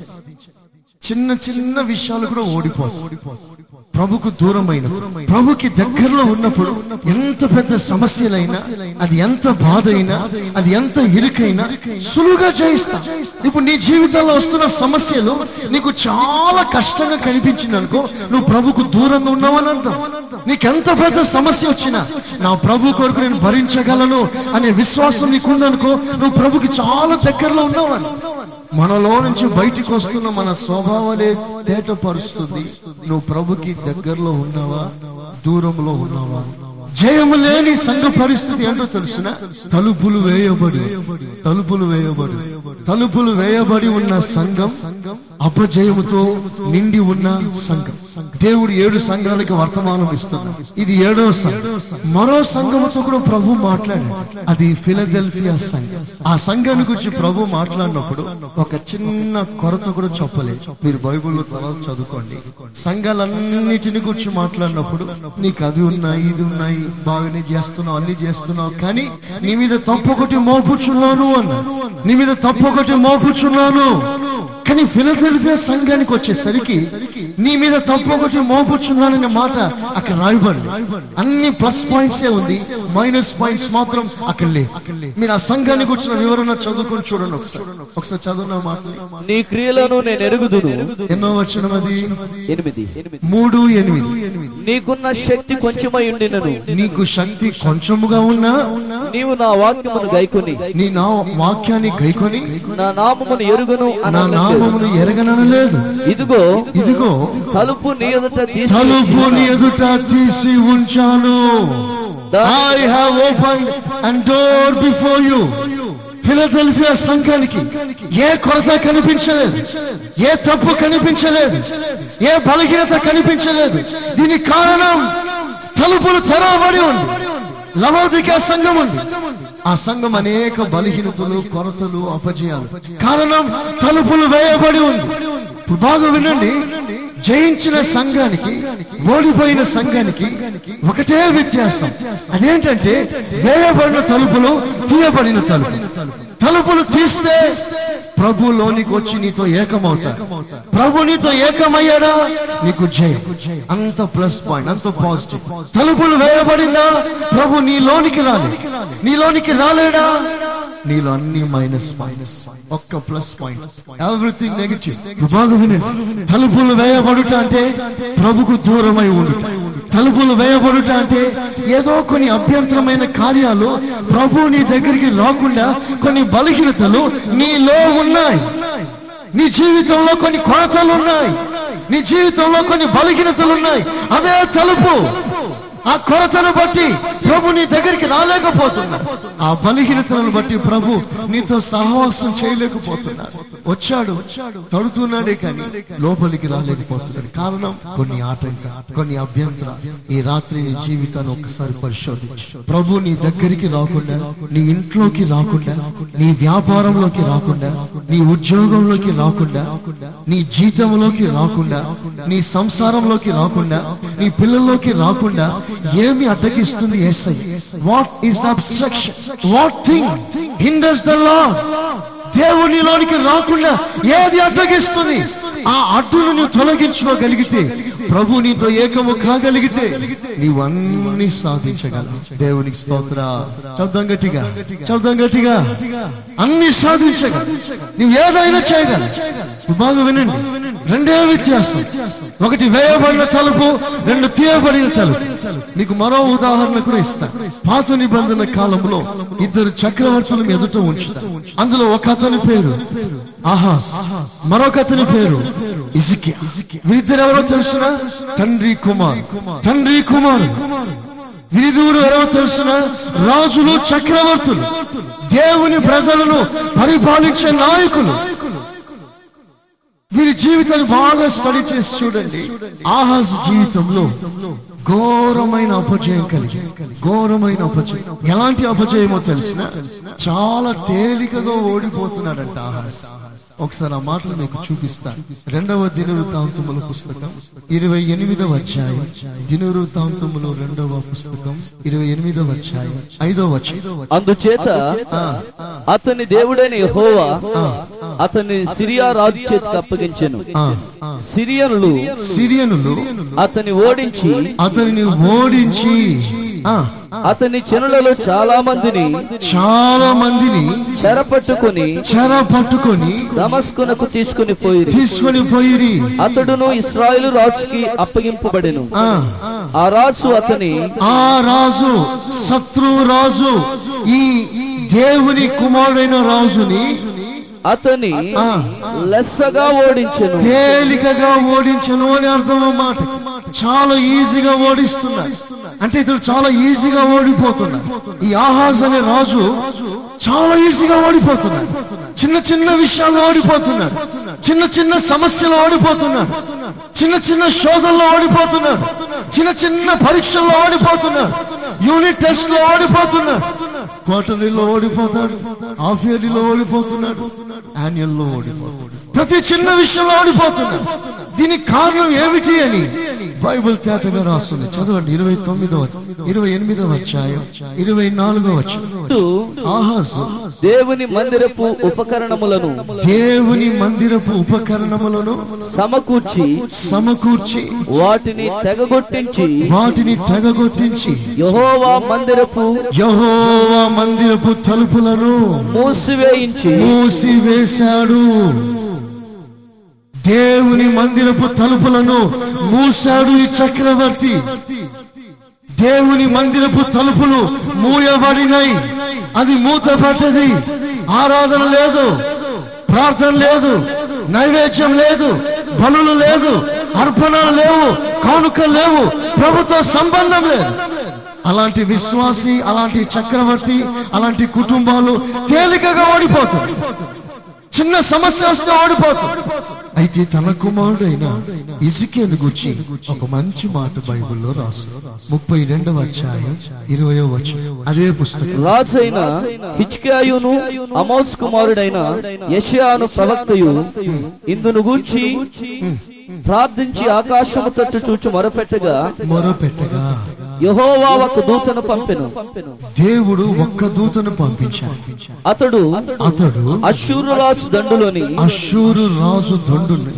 చిన్న చిన్న విషయాలు కూడా ఓడిపోదు ప్రభుకు దూరమైన ప్రభుకి దగ్గరలో ఉన్నప్పుడు ఎంత పెద్ద సమస్యలైనా అది ఎంత బాధ అయినా అది ఎంత ఇరుకైనా సులువుగా జయిస్తా ఇప్పుడు నీ జీవితంలో వస్తున్న సమస్యలు నీకు చాలా కష్టంగా కనిపించింది అనుకో నువ్వు ప్రభుకు దూరంగా ఉన్నావని అర్థం నీకెంత పెద్ద సమస్య వచ్చినా నా ప్రభు కొరకు నేను భరించగలను అనే విశ్వాసం నీకుందనుకో నువ్వు ప్రభుకి చాలా దగ్గరలో ఉన్నావని మనలో నుంచి బయటికి వస్తున్న మన స్వభావాలే తేటపరుస్తుంది నువ్వు ప్రభుకి దగ్గరలో ఉన్నావా దూరంలో ఉన్నావా జయము లేని సంఘ పరిస్థితి ఏంటో తెలుసిన తలుపులు వేయబడి తలుపులు వేయబడి తలుపులు వేయబడి ఉన్న సంఘం అపజయముతో నిండి ఉన్న సంఘం దేవుడు ఏడు సంఘాలకు వర్తమానం ఇస్తున్నాడు ఇది ఏడో సంఘం మరో సంఘముతో కూడా ప్రభు మాట్లాడాడు అది ఫిలదెల్ఫియా సంఘం ఆ సంఘాన్ని గురించి ప్రభు మాట్లాడినప్పుడు ఒక చిన్న కొరత కూడా చెప్పలేదు మీరు బైబిల్లో తర్వాత చదువుకోండి సంఘాలన్నిటిని గురించి మాట్లాడినప్పుడు నీకు అది ఉన్నాయి ఇది ఉన్నాయి బాగానే చేస్తున్నావు అన్ని చేస్తున్నావు కానీ నీ మీద తప్పొకటి మోపుచున్నాను అన్న నీ మీద తప్పొకటి మోపుచున్నాను కానీ ఫిలదెల్ఫియా సంఘానికి వచ్చేసరికి నీ మీద తప్పొకటి మోపుచున్నాననే మాట అక్కడ రాయబడి అన్ని ప్లస్ పాయింట్స్ ఏ ఉంది మైనస్ పాయింట్స్ మాత్రం అక్కడ లే మీరు ఆ సంఘానికి వచ్చిన వివరణ చదువుకొని చూడండి ఒకసారి ఒకసారి చదువున్న మాట నీ క్రియలను నేను ఎరుగుదును ఎన్నో వచ్చిన అది ఎనిమిది మూడు ఎనిమిది నీకున్న శక్తి కొంచెమై ఉండినను నీకు శక్తి కొంచెముగా ఉన్నా నీవు నా వాక్యమును గైకొని నీ నా వాక్యాన్ని గైకొని నా నామమును ఎరుగును నా అని నామమును ఎరగనలేదు ఇదిగో ఇదిగో తలుపు నీ ఎదుట తీసి తలుపు నీ ఎదుట తీసి ఉంచాను I have open and door before you Philadelphia సంఘానికి ఏ కొరత కనిపించలేదు ఏ తప్పు కనిపించలేదు ఏ బలహీనత కనిపించలేదు దీనికి కారణం తలుపులు తెరవబడి ఉంది లవోదిక సంఘం ఉంది ఆ సంఘం అనేక బలహీనతలు కొరతలు అపజయాలు కారణం తలుపులు వేయబడి ఉంది ఇప్పుడు బాగా వినండి జయించిన సంఘానికి ఓడిపోయిన సంఘానికి ఒకటే వ్యత్యాసం అదేంటంటే వేయబడిన తలుపులు తీయబడిన తలుపులు తలుపులు తీస్తే ప్రభు లోనికి వచ్చి నీతో ఏకమవుతాడు ప్రభు నీతో ఏకమయ్యాడా నీకు జయం అంత ప్లస్ పాయింట్ అంత పాజిటివ్ తలుపులు వేయబడిందా ప్రభు నీ లోనికి రాలే నీ లోనికి రాలేడా నీలో అన్ని మైనస్ మైనస్ ఒక్క ప్లస్ పాయింట్ ఎవ్రీథింగ్ నెగిటివ్ బాగా వినండి తలుపులు వేయబడుట అంటే ప్రభుకు దూరమై ఉండుట తలుపులు వేయబడుట అంటే ఏదో కొన్ని అభ్యంతరమైన కార్యాలు ప్రభు నీ దగ్గరికి రాకుండా కొన్ని బలహీనతలు నీలో ఉన్నాయి నీ జీవితంలో కొన్ని కొరతలు ఉన్నాయి నీ జీవితంలో కొన్ని బలహీనతలు ఉన్నాయి అదే తలుపు ఆ కొరతను బట్టి ప్రభు నీ దగ్గరికి రాలేకపోతున్నా ఆ బలహీనతలను బట్టి ప్రభు నీతో సహవాసం చేయలేకపోతున్నాడు వచ్చాడు తడుతున్నాడే కానీ లోపలికి రాలేకపోతున్నాడు కారణం కొన్ని ఆటంక కొన్ని అభ్యంతర ఈ రాత్రి నీ జీవితాన్ని ఒకసారి పరిశోధించు ప్రభు నీ దగ్గరికి రాకుండా నీ ఇంట్లోకి రాకుండా నీ వ్యాపారంలోకి రాకుండా నీ ఉద్యోగంలోకి రాకుండా నీ జీతంలోకి రాకుండా నీ సంసారంలోకి రాకుండా నీ పిల్లల్లోకి రాకుండా ఏమి అడ్డగిస్తుంది ఏసై what is the obstruction what thing hinders the lord దేవునిలోనికి రాకుండా ఏది అడ్డగిస్తుంది ఆ అడ్డును నువ్వు తొలగించుకోగలిగితే ప్రభు నీతో ఏకము కాగలిగితే నీవన్నీ సాధించగలవు దేవునికి స్తోత్ర చదువు గట్టిగా చదువు గట్టిగా అన్ని సాధించగలవు నువ్వు ఏదైనా చేయగలవు బాగా వినండి రెండే వ్యత్యాసం ఒకటి వేయబడిన తలుపు రెండు తీయబడిన తలుపు మీకు మరో ఉదాహరణ కూడా ఇస్తా పాత నిబంధన కాలంలో ఇద్దరు చక్రవర్తులు ఎదుట ఉంచుతా అందులో ఒక అతని పేరు ఆహాస్ మరొక అతని పేరు ఇజికి వీరిద్దరు ఎవరో తెలుసునా తండ్రి కుమార్ తండ్రి కుమార్ వీరిద్దరు ఎవరో తెలుసునా రాజులు చక్రవర్తులు దేవుని ప్రజలను పరిపాలించే నాయకులు వీరి జీవితాన్ని బాగా స్టడీ చేసి చూడండి ఆహాస్ జీవితంలో ఘోరమైన అపజయం కలిగి ఘోరమైన అపజయం ఎలాంటి అపజయమో తెలిసిన చాలా తేలికగా ఓడిపోతున్నాడంట ఆహాస్ ఒకసారి ఆ మాటలు మీకు చూపిస్తా రెండవ దినవృత్తాంతముల పుస్తకం ఇరవై ఎనిమిదవ అధ్యాయం దినవృత్తాంతములు రెండవ పుస్తకం ఇరవై ఎనిమిదవ అధ్యాయం ఐదవ వచ్చాయి అందుచేత అతని దేవుడైన యెహోవా అతన్ని సిరియా రాజు చేతికి అప్పగించెను సిరియనులు సిరియనులు అతన్ని ఓడించి అతనిని ఓడించి ఆ అతని చెనులలో చాలా మందిని చాలా మందిని చెరపట్టుకుని చెర పట్టుకొని దమస్కునకు తీసుకుని పోయి తీసుకొని పోయిరి అతడును ఇస్రాయేలు రాజుకి అప్పగింపబడెను ఆ ఆ రాజు అతని ఆ రాజు శత్రు రాజు ఈ దేవుని కుమారుడైన రాజుని అతని ఆ. లెస్సగా ఓడించెను తేలికగా ఓడించను అని అర్థం అన్నమాట చాలా ఈజీగా ఓడిస్తున్నాడు అంటే ఇతడు చాలా ఈజీగా ఓడిపోతున్నాడు ఈ ఆహాజ్ అనే రాజు చాలా ఈజీగా ఓడిపోతున్నాడు చిన్న చిన్న విషయాల్లో ఓడిపోతున్నాడు చిన్న చిన్న సమస్యలు ఓడిపోతున్నాడు చిన్న చిన్న శోధనలో ఓడిపోతున్నాడు చిన్న చిన్న పరీక్షల్లో ఓడిపోతున్నాడు యూనిట్ టెస్ట్ లో ఓడిపోతున్నాడు క్వార్టర్లీలో ఓడిపోతాడు హాఫ్ ఇయర్లీలో ఓడిపోతున్నాడు యాన్యువల్ లో ఓడిపోతాడు ప్రతి చిన్న విషయంలో ఓడిపోతున్నాడు దీనికి కారణం ఏమిటి అని బైబిల్ తేటగా రాస్తుంది చదవండి ఇరవై తొమ్మిదవ ఇరవై ఎనిమిదవ అధ్యాయం ఇరవై నాలుగవ అధ్యాయం ఆహాసు దేవుని మందిరపు ఉపకరణములను దేవుని మందిరపు ఉపకరణములను సమకూర్చి సమకూర్చి వాటిని తెగగొట్టించి వాటిని తెగగొట్టించి యెహోవా మందిరపు యహోవా మందిరపు తలుపులను మూసివేయించి మూసివేశాడు దేవుని మందిరపు తలుపులను మూసాడు ఈ చక్రవర్తి దేవుని మందిరపు తలుపులు మూయబడినాయి అది మూతపడ్డది ఆరాధన లేదు ప్రార్థన లేదు నైవేద్యం లేదు బలులు లేదు అర్పణలు లేవు కానుకలు లేవు ప్రభుత్వ సంబంధం లేదు అలాంటి విశ్వాసి అలాంటి చక్రవర్తి అలాంటి కుటుంబాలు తేలికగా ఓడిపోతారు చిన్న సమస్య వస్తే ఓడిపోతాడు అయితే తన కుమారుడైన ఇసుకేను గురించి ఒక మంచి మాట బైబిల్లో రాసు ముప్పై రెండవ అధ్యాయం ఇరవయో వచ్చు అదే పుస్తకం రాజైన హిచ్కాయును అమోస్ కుమారుడైన యెషయాను ప్రవక్తయు ఇందును గూర్చి ప్రార్థించి ఆకాశము తట్టు చూచి మొరపెట్టగా మొరపెట్టగా యెహోవా ఒక దూతను పంపెను దేవుడు ఒక్క దూతను పంపించాడు అతడు అతడు అశ్షూరు రాజు దండులోని అశూరు రాజు దండుని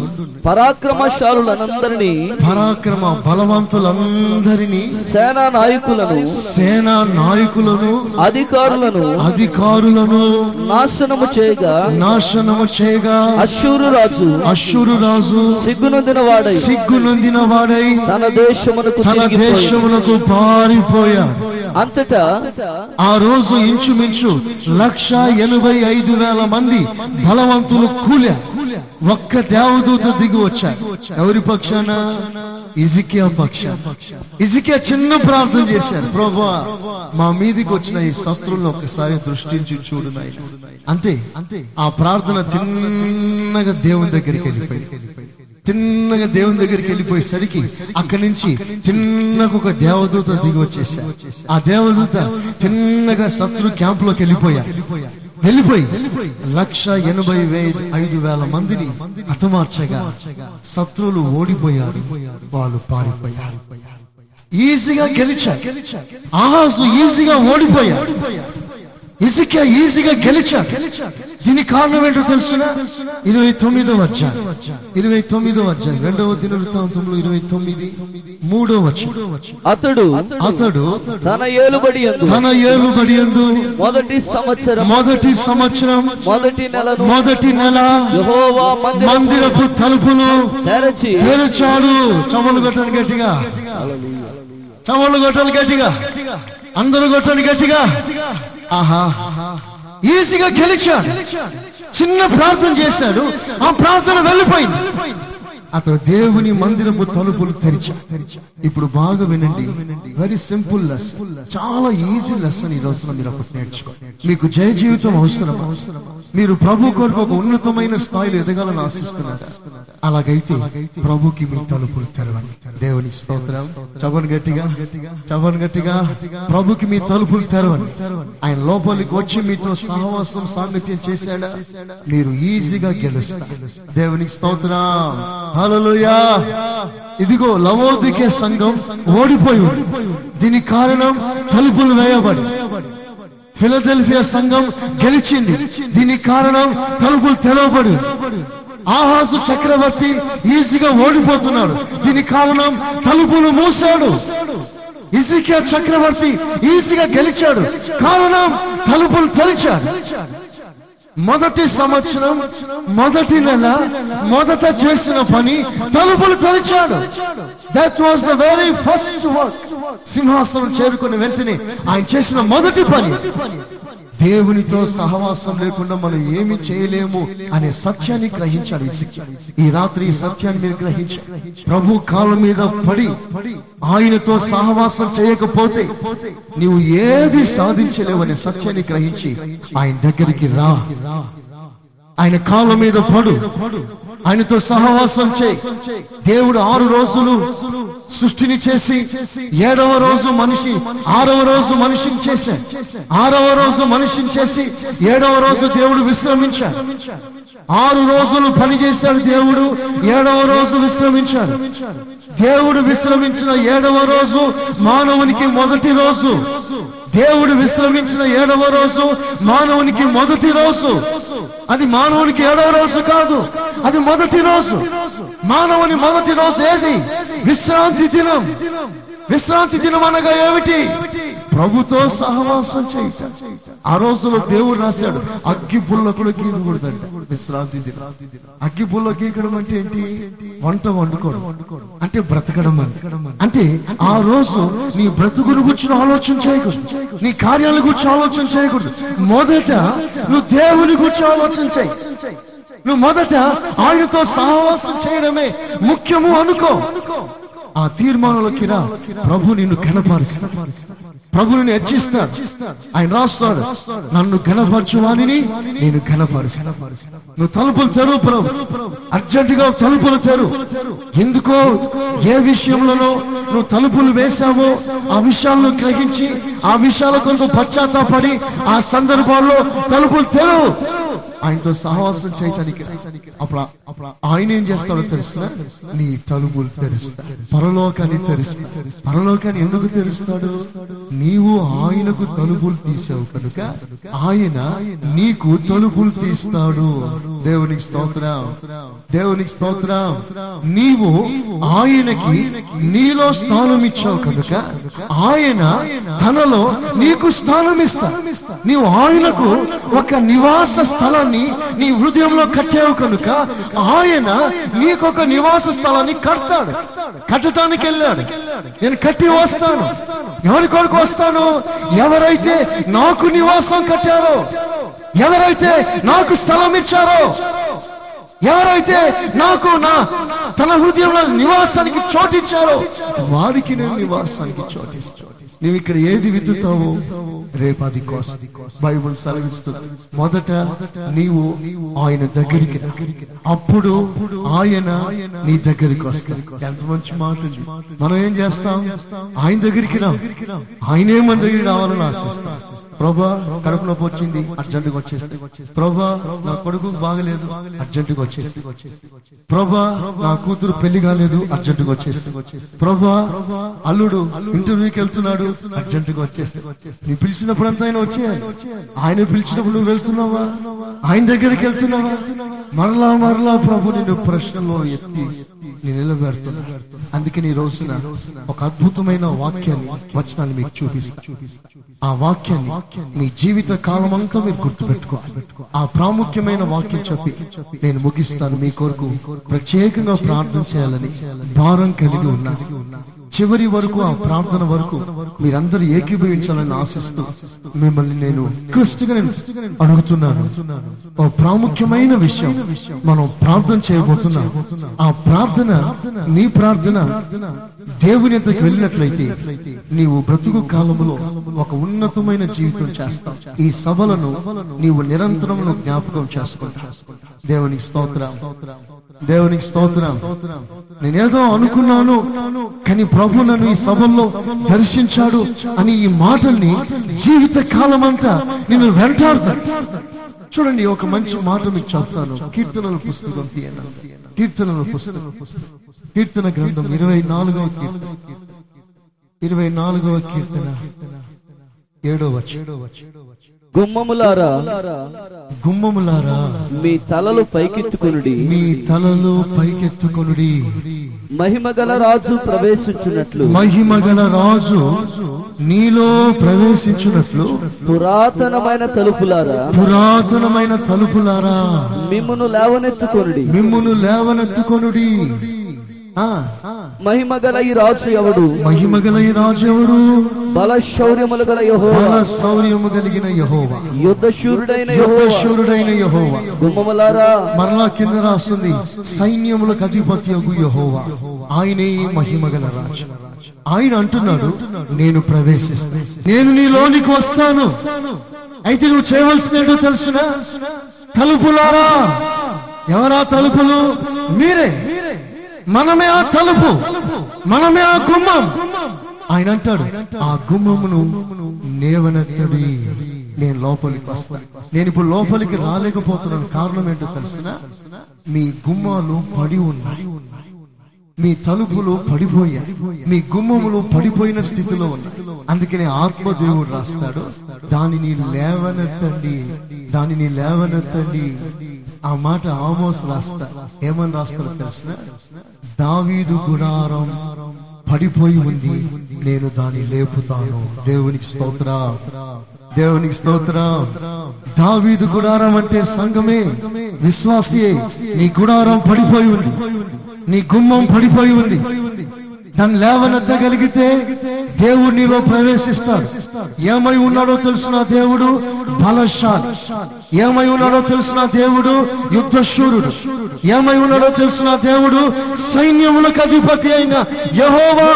పరాక్రమశాలులనందరినీ పరాక్రమ బలవంతులందరినీ సేనా నాయకులను సేనా నాయకులను అధికారులను అధికారులను నాశనము చేయగా నాశనము చేయగా అశ్షూరు రాజు అశూరు రాజు సిగ్గునందిన వాడై సిగ్గు నొందిన వాడై తన దేశమునకు తన తిరిగిపోయి దేశమునకు పారిపోయాడు అంతటా ఆ రోజు ఇంచుమించు లక్ష ఎనభై ఐదు వేల మంది బలవంతులు కూలా ఒక్క దేవదూత దిగి వచ్చారు ఎవరి పక్షాన ఇజికియా పక్ష ఇజికియా చిన్న ప్రార్థన చేశారు ప్రభా మా మీదికి వచ్చిన ఈ శత్రువులను ఒకసారి దృష్టించి చూడు నాయనా." అంతే అంతే ఆ ప్రార్థన తిన్నగా దేవుని దగ్గరికి వెళ్ళిపోయింది తిన్నగా దేవుని దగ్గరికి వెళ్ళిపోయేసరికి అక్కడి నుంచి తిన్నగా ఒక దేవదూత దిగి వచ్చేసా ఆ దేవదూత తిన్నగా శత్రు క్యాంప్ లోకి వెళ్ళిపోయా వెళ్ళిపోయి లక్ష ఎనభై వే- ఐదు వేల మందిని హతమార్చగా శత్రువులు ఓడిపోయారు వాళ్ళు పారిపోయారు ఈజీగా గెలిచారు ఆహాసు ఈజీగా ఓడిపోయారు ఇసుక ఈజీగా గెలిచారు దీనికి కారణం ఏంటో తెలుసునా ఇరవై తొమ్మిదో అధ్యాయం ఇరవై తొమ్మిదో అధ్యాయం రెండవ దినవృత్తాంతంలో ఇరవై తొమ్మిది మూడో వచ్చి అతడు అతడు తన ఏలుబడి యందు తన ఏలుబడి యందు మొదటి సంవత్సరం మొదటి సంవత్సరం మొదటి నెలను మొదటి నెల యెహోవా మందిరపు మందిరపు తలుపులు తెరచి తెరచాడు చమలు కొట్టని గట్టిగా చమలు కొట్టని గట్టిగా అందరూ కొట్టని గట్టిగా ఆహా ఈజీగా గెలిచాడు చిన్న ప్రార్థన చేశాడు ఆ ప్రార్థన వెళ్ళిపోయింది అతడు దేవుని మందిరపు తలుపులు తెరిచా ఇప్పుడు బాగా వినండి వెరీ సింపుల్ లెస్ చాలా ఈజీ లెసన్ ఈ రోజున మీరు ఒకటి నేర్చుకో మీకు జయ జీవితం అవసరం మీరు ప్రభు కొరకు ఒక ఉన్నతమైన స్థాయిలో ఎదగాలని ఆశిస్తున్నారు అలాగైతే ప్రభుకి మీ తలుపులు తెరవండి దేవునికి స్తోత్రం చవన్ గట్టిగా చవన్ గట్టిగా ప్రభుకి మీ తలుపులు తెరవండి ఆయన లోపలికి వచ్చి మీతో సహవాసం సాంగత్యం చేశాడా మీరు ఈజీగా గెలుస్తారు దేవునికి స్తోత్రం హల్లెలూయా ఇదిగో లవోదికే సంఘం ఓడిపోయి ఉంది. దీనికి కారణం తలుపులు వేయబడి ఫిలదెల్ఫియా సంఘం గెలిచింది దీనికి కారణం తలుపులు తెరవబడి ఆహాసు చక్రవర్తి ఈజీగా ఓడిపోతున్నాడు దీనికి కారణం తలుపులు మూసాడు ఇజికియా చక్రవర్తి ఈజీగా గెలిచాడు కారణం తలుపులు తెరిచాడు మొదటి సంవత్సరం మొదటి నెల మొదట చేసిన పని తలుపులు తెరిచాడు that was the very first work సింహాసనం చేరుకున్న వెంటనే ఆయన చేసిన మొదటి పని దేవునితో సహవాసం లేకుండా మనం ఏమి చేయలేము అనే సత్యాన్ని గ్రహించాడు ఇసిక్యా. ఈ రాత్రి ఈ సత్యాన్ని మీరు గ్రహించారు ప్రభు కాళ్ళ మీద పడి ఆయనతో సహవాసం చేయకపోతే నీవు ఏది సాధించలేవు అనే సత్యాన్ని గ్రహించి ఆయన దగ్గరికి రా ఆయన కాళ్ళ మీద పడు ఆయనతో సహవాసం చేయి దేవుడు ఆరు రోజులు సృష్టిని చేసి ఏడవ రోజు మనిషి ఆరవ రోజు మనిషిని చేశాడు ఆరవ రోజు మనిషిని చేసి ఏడవ రోజు దేవుడు విశ్రమించాడు ఆరు రోజులు పని చేశాడు దేవుడు ఏడవ రోజు విశ్రమించాడు దేవుడు విశ్రమించిన ఏడవ రోజు మానవునికి మొదటి రోజు దేవుడు విశ్రమించిన ఏడవ రోజు మానవునికి మొదటి రోజు అది మానవునికి ఏడవ రోజు కాదు అది మొదటి రోజు మానవుని మొదటి రోజు ఏది విశ్రాంతి దినం విశ్రాంతి దినం అనగా ఏమిటి ప్రభుతో సహవాసం చేయటం ఆ రోజులో దేవుడు రాశాడు అగ్గి పుల్లకులు గీకూడదంట విశ్రాంతి దినం అగ్గి పుల్ల గీకడం అంటే ఏంటి వంట వండుకోవడం అంటే బ్రతకడం అని అంటే ఆ రోజు నీ బ్రతుకును గురించి ఆలోచన చేయకూడదు నీ కార్యాల గురించి ఆలోచన చేయకూడదు మొదట నువ్వు దేవుని గురించి ఆలోచన చేయి నువ్వు మొదట ఆయనతో సహవాసం చేయడమే ముఖ్యము అనుకో ఆ తీర్మానంలోకి రా ప్రభు నిన్ను కనపరుస్తా ప్రభు నిన్ను హెచ్చిస్తాడు ఆయన రాస్తాడు నన్ను ఘనపరచు వాణిని నేను ఘనపరుస్తా నువ్వు తలుపులు తెరువు ప్రభు అర్జెంటుగా తలుపులు తెరు ఎందుకో ఏ విషయంలోనో నువ్వు తలుపులు వేశావో ఆ విషయాలను గ్రహించి ఆ విషయాల కొంత పశ్చాత్తాపడి ఆ సందర్భాల్లో తలుపులు తెరువు ఆయనతో సహవాసం చేయటానికి అప్పుడు అప్పుడు ఆయన ఏం చేస్తాడో తెలుసునా నీ తలుపులు తెరుస్తా పరలోకాన్ని తెరుస్తా పరలోకాన్ని ఎందుకు తెరుస్తాడు నీవు ఆయనకు తలుపులు తీసావు కనుక ఆయన నీకు తలుపులు తీస్తాడు దేవునికి స్తోత్రం దేవునికి స్తోత్రం నీవు ఆయనకి నీలో స్థానం ఇచ్చావు కనుక ఆయన తనలో నీకు స్థానం ఇస్తా నీవు ఆయనకు ఒక నివాస స్థలాన్ని నీ హృదయంలో కట్టావు కనుక ఆయన నీకు ఒక నివాస స్థలాన్ని కడతాడు కట్టడానికి వెళ్ళాడు నేను కట్టి వస్తాను ఎవరి కొరకు వస్తాను ఎవరైతే నాకు నివాసం కట్టారో ఎవరైతే నాకు స్థలం ఇచ్చారో ఎవరైతే నాకు నా తన హృదయంలో నివాసానికి చోటిచ్చారో వారికి నేను నివాసానికి చోటిస్తాను నీవు ఇక్కడ ఏది విత్తుతావో రేపు అది కోసం బైబుల్ సెలవిస్తుంది మొదట నీవు ఆయన దగ్గరికి రా. అప్పుడు ఆయన నీ దగ్గరికి వస్తాడు ఎంత మంచి మాట ఇది. మనం ఏం చేస్తాం ఆయన దగ్గరికి రా ఆయనే మన దగ్గరికి రావాలని ఆశిస్తాం ప్రభా కడుపు నొప్పి వచ్చింది అర్జెంటుగా వచ్చేసి ప్రభా నా కొడుకు బాగలేదు అర్జెంటుగా వచ్చేసి ప్రభా నా కూతురు పెళ్లి కాలేదు అర్జెంటుగా వచ్చేసి ప్రభా అల్లుడు ఇంటర్వ్యూకి వెళ్తున్నాడు అర్జెంటుగా వచ్చేసి నీ పిలిచినప్పుడు అంతా ఆయన వచ్చే ఆయన పిలిచినప్పుడు నువ్వు వెళ్తున్నావా ఆయన దగ్గరికి వెళ్తున్నావా మరలా మరలా ప్రభు నిన్ను ప్రశ్నలో ఎత్తి నేను నిలబెడుతున్నా అందుకే నీ రోజున ఒక అద్భుతమైన వాక్యాన్ని వచనాన్ని మీకు చూపిస్తా ఆ వాక్యాన్ని మీ జీవిత కాలం అంతా మీరు గుర్తుపెట్టుకోవాలి ఆ ప్రాముఖ్యమైన వాక్యం చెప్పి నేను ముగిస్తాను మీ కొరకు ప్రత్యేకంగా ప్రార్థన చేయాలని భారం కలిగి ఉన్నా చివరి వరకు ఆ ప్రార్థన వరకు మీరందరూ ఏకీభవించాలని ఆశిస్తూ మిమ్మల్ని నేను క్రిస్టుగా నేను అడుగుతున్నాను ఓ ప్రాముఖ్యమైన విషయం మనం ప్రార్థన చేయబోతున్నాం ఆ ప్రార్థన నీ ప్రార్థన దేవుని ఎంతకు వెళ్ళినట్లయితే నీవు బ్రతుకు కాలములో ఒక ఉన్నతమైన జీవితం చేస్తావు ఈ సభలను నీవు నిరంతరం జ్ఞాపకం చేసుకుంటా దేవునికి స్తోత్రం దేవునికి స్తోత్రం నేనేదో అనుకున్నాను కానీ ప్రభు నన్ను ఈ సభల్లో దర్శించాడు అని ఈ మాటల్ని జీవిత కాలం అంతా నేను వెంటాడుతాను చూడండి ఒక మంచి మాట మీకు చెప్తాను కీర్తనల పుస్తకం తీయన కీర్తనల పుస్తకం కీర్తన గ్రంథం ఇరవై నాలుగవ కీర్తన ఇరవై నాలుగవ కీర్తన ఏడో వచ్చి గుమ్మములారా గుమ్మములారా మీ తలలు పైకెత్తుకొనుడి మీ తలలు పైకెత్తుకొనుడి మహిమ గల రాజు ప్రవేశించున్నట్లు మహిమ గల రాజు నీలో ప్రవేశించున్నట్లు పురాతనమైన తలుపులారా పురాతనమైన తలుపులారా మిమ్మును లేవనెత్తుకొనుడి మిమ్మును లేవనెత్తుకొనుడి ఆ, మహిమ గల ఈ రాజు ఎవడు మహిమ గల ఈ రాజు ఎవరు బల శౌర్యములు గల యెహోవా బల శౌర్యము కలిగిన యహోవా యుద్ధ శూరుడైన యుద్ధ యెహోవా శూరుడైన యహోవా గుమ్మములారా మరలా కింద రాస్తుంది సైన్యములకు అధిపత్యగు యహోవా ఆయనే ఈ మహిమ గల రాజు ఆయన అంటున్నాడు నేను ప్రవేశిస్తాను నేను నీలోనికి వస్తాను అయితే నువ్వు చేయవలసినట్టు తెలుసునా తలుపులారా ఎవరా తలుపులు మీరే మనమే ఆ తలుపు మనమే ఆ గుమ్మం ఆయన అంటాడు ఆ గుమ్మమును నేవనెత్తడి నేను లోపలికి వస్తాను నేను ఇప్పుడు లోపలికి రాలేకపోతున్నాను కారణం ఏంటో తెలుసిన మీ గుమ్మాలు పడి ఉన్నాయి మీ తలుపులు పడిపోయాయి మీ గుమ్మములు పడిపోయిన స్థితిలో ఉన్నాయి అందుకనే ఆత్మదేవుడు రాస్తాడు దానిని లేవనెత్తండి దానిని లేవనెత్తండి ఆ మాట ఆమోస్ రాస్తా ఏమని రాస్తాడో తెలిసిన దావీదు గుడారం పడిపోయి ఉంది నేను దాన్ని లేపుతాను దేవునికి స్తోత్ర దేవునికి స్తోత్ర దావీదు గుడారం అంటే సంఘమే విశ్వాసియే నీ గుడారం పడిపోయి ఉంది నీ గుమ్మం పడిపోయి ఉంది దాన్ని లేవనెత్తగలిగితే దేవుడు నీలో ప్రవేశిస్తాడు ఏమై ఉన్నాడో తెలుసిన దేవుడు బలశాలి ఏమై ఉన్నాడో తెలుసిన దేవుడు యుద్ధశూరుడు ఏమై ఉన్నాడో తెలుసిన దేవుడు సైన్యములకు అధిపతి అయిన యహోవా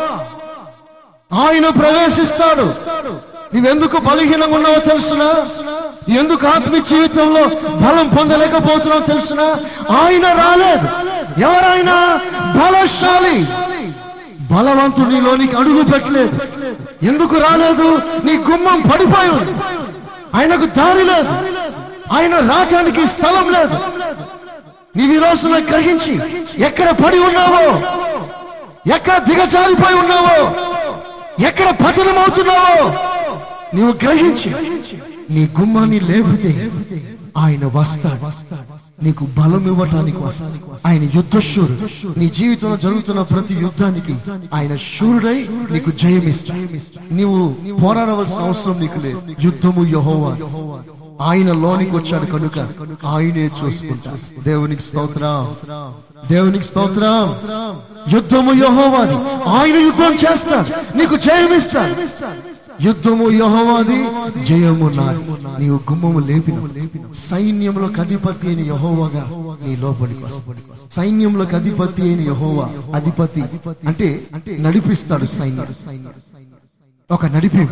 ఆయన ప్రవేశిస్తాడు నీవెందుకు బలహీనంగా ఉన్నావో తెలుసునా ఎందుకు ఆత్మీయ జీవితంలో బలం పొందలేకపోతున్నావు తెలుసునా ఆయన రాలేదు ఎవరైనా బలశాలి బలవంతుడు నీలోనికి అడుగు పెట్టలేదు ఎందుకు రాలేదు నీ గుమ్మం పడిపోయి ఉంది ఆయనకు దారి లేదు ఆయన రావటానికి స్థలం లేదు నీవు ఈ రోజున గ్రహించి ఎక్కడ పడి ఉన్నావో ఎక్కడ దిగజారిపోయి ఉన్నావో ఎక్కడ పతనమవుతున్నావో నీవు గ్రహించి నీ గుమ్మాన్ని లేపితే ఆయన వస్తాడు నీకు బలం ఇవ్వటానికి వస్తాడు ఆయన యుద్ధశూరుడు నీ జీవితంలో జరుగుతున్న ప్రతి యుద్ధానికి ఆయన శూరుడై నీకు జయమిస్తాడు నీవు పోరాడవలసిన అవసరం నీకు లేదు యుద్ధము యహోవా ఆయన లోనికి వచ్చాడు కనుక ఆయనే చూసుకుంటా దేవునికి స్తోత్రం దేవునికి స్తోత్రం యుద్ధము యహోవాది ఆయన యుద్ధం చేస్తాడు నీకు జయమిస్తాడు యుద్ధము యహోవాది జయము నాది నీవు గుమ్మము లేపిన సైన్యంలోకి అధిపతి అయిన యహోవాగా నీ లోపలికి వస్తాడు. సైన్యంలోకి అధిపతి అయిన యహోవా అధిపతి అంటే నడిపిస్తాడు సైన్యం ఒక నడిపి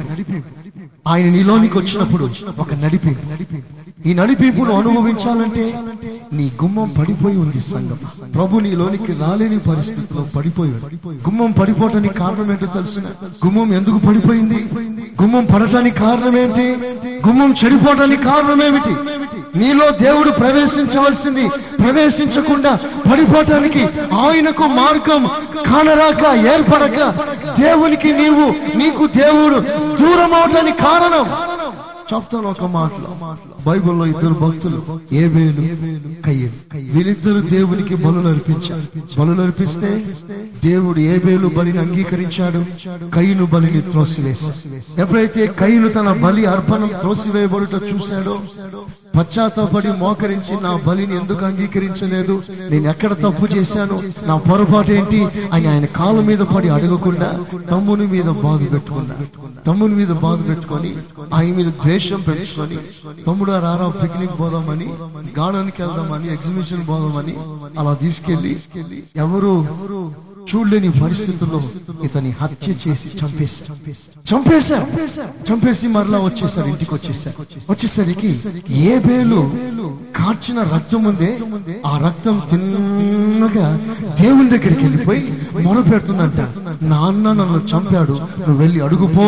ఆయన నీలోనికి వచ్చినప్పుడు ఒక నడిపి ఈ నడిపింపును అనుభవించాలంటే నీ గుమ్మం పడిపోయి ఉంది సంఘం ప్రభు నీలోనికి రాలేని పరిస్థితిలో పడిపోయి ఉంది. గుమ్మం పడిపోవటానికి కారణం ఏంటో తెలుసు గుమ్మం ఎందుకు పడిపోయింది గుమ్మం పడటానికి కారణం ఏంటి గుమ్మం చెడిపోవటానికి కారణం ఏమిటి నీలో దేవుడు ప్రవేశించవలసింది ప్రవేశించకుండా పడిపోవటానికి ఆయనకు మార్గం కానరాక ఏర్పడక దేవునికి నీవు నీకు దేవుడు దూరం అవటానికి కారణం చెప్తాను ఒక మాటలో బైబిల్లో ఇద్దరు భక్తులు ఏబేలు కయ్యలు వీళ్ళిద్దరు దేవునికి బలులు అర్పించారు బలులు అర్పిస్తే దేవుడు ఏబేలు బలిని అంగీకరించాడు కయ్యను బలిని త్రోసివేశాడు ఎప్పుడైతే కయ్యను తన బలి అర్పణం త్రోసివేయబడుట చూశాడో పశ్చాత్తాపడి మోకరించి నా బలిని ఎందుకు అంగీకరించలేదు నేను ఎక్కడ తప్పు చేశాను నా పొరపాటు ఏంటి అని ఆయన కాళ్ళ మీద పడి అడగకుండా తమ్ముని మీద బాధ పెట్టుకున్నా తమ్ముని మీద బాధ పెట్టుకొని ఆయన మీద ద్వేషం పెంచుకొని తమ్ముడు రారా పిక్నిక్ పోదామని గార్డెన్కి వెళ్దామని ఎగ్జిబిషన్ పోదామని అలా తీసుకెళ్లి ఎవరు చూడలేని పరిస్థితుల్లో ఇతని హత్య చేసి చంపేసి చంపేశారు చంపేసి మరలా వచ్చేసారు ఇంటికి వచ్చేసారు వచ్చేసరికి ఏ బేలు కార్చిన రక్తం ఉందే ఆ రక్తం తిన్నగా దేవుని దగ్గరికి వెళ్ళిపోయి మొర పెడుతుందంట నాన్న నన్ను చంపాడు నువ్వు వెళ్ళి అడుగుపో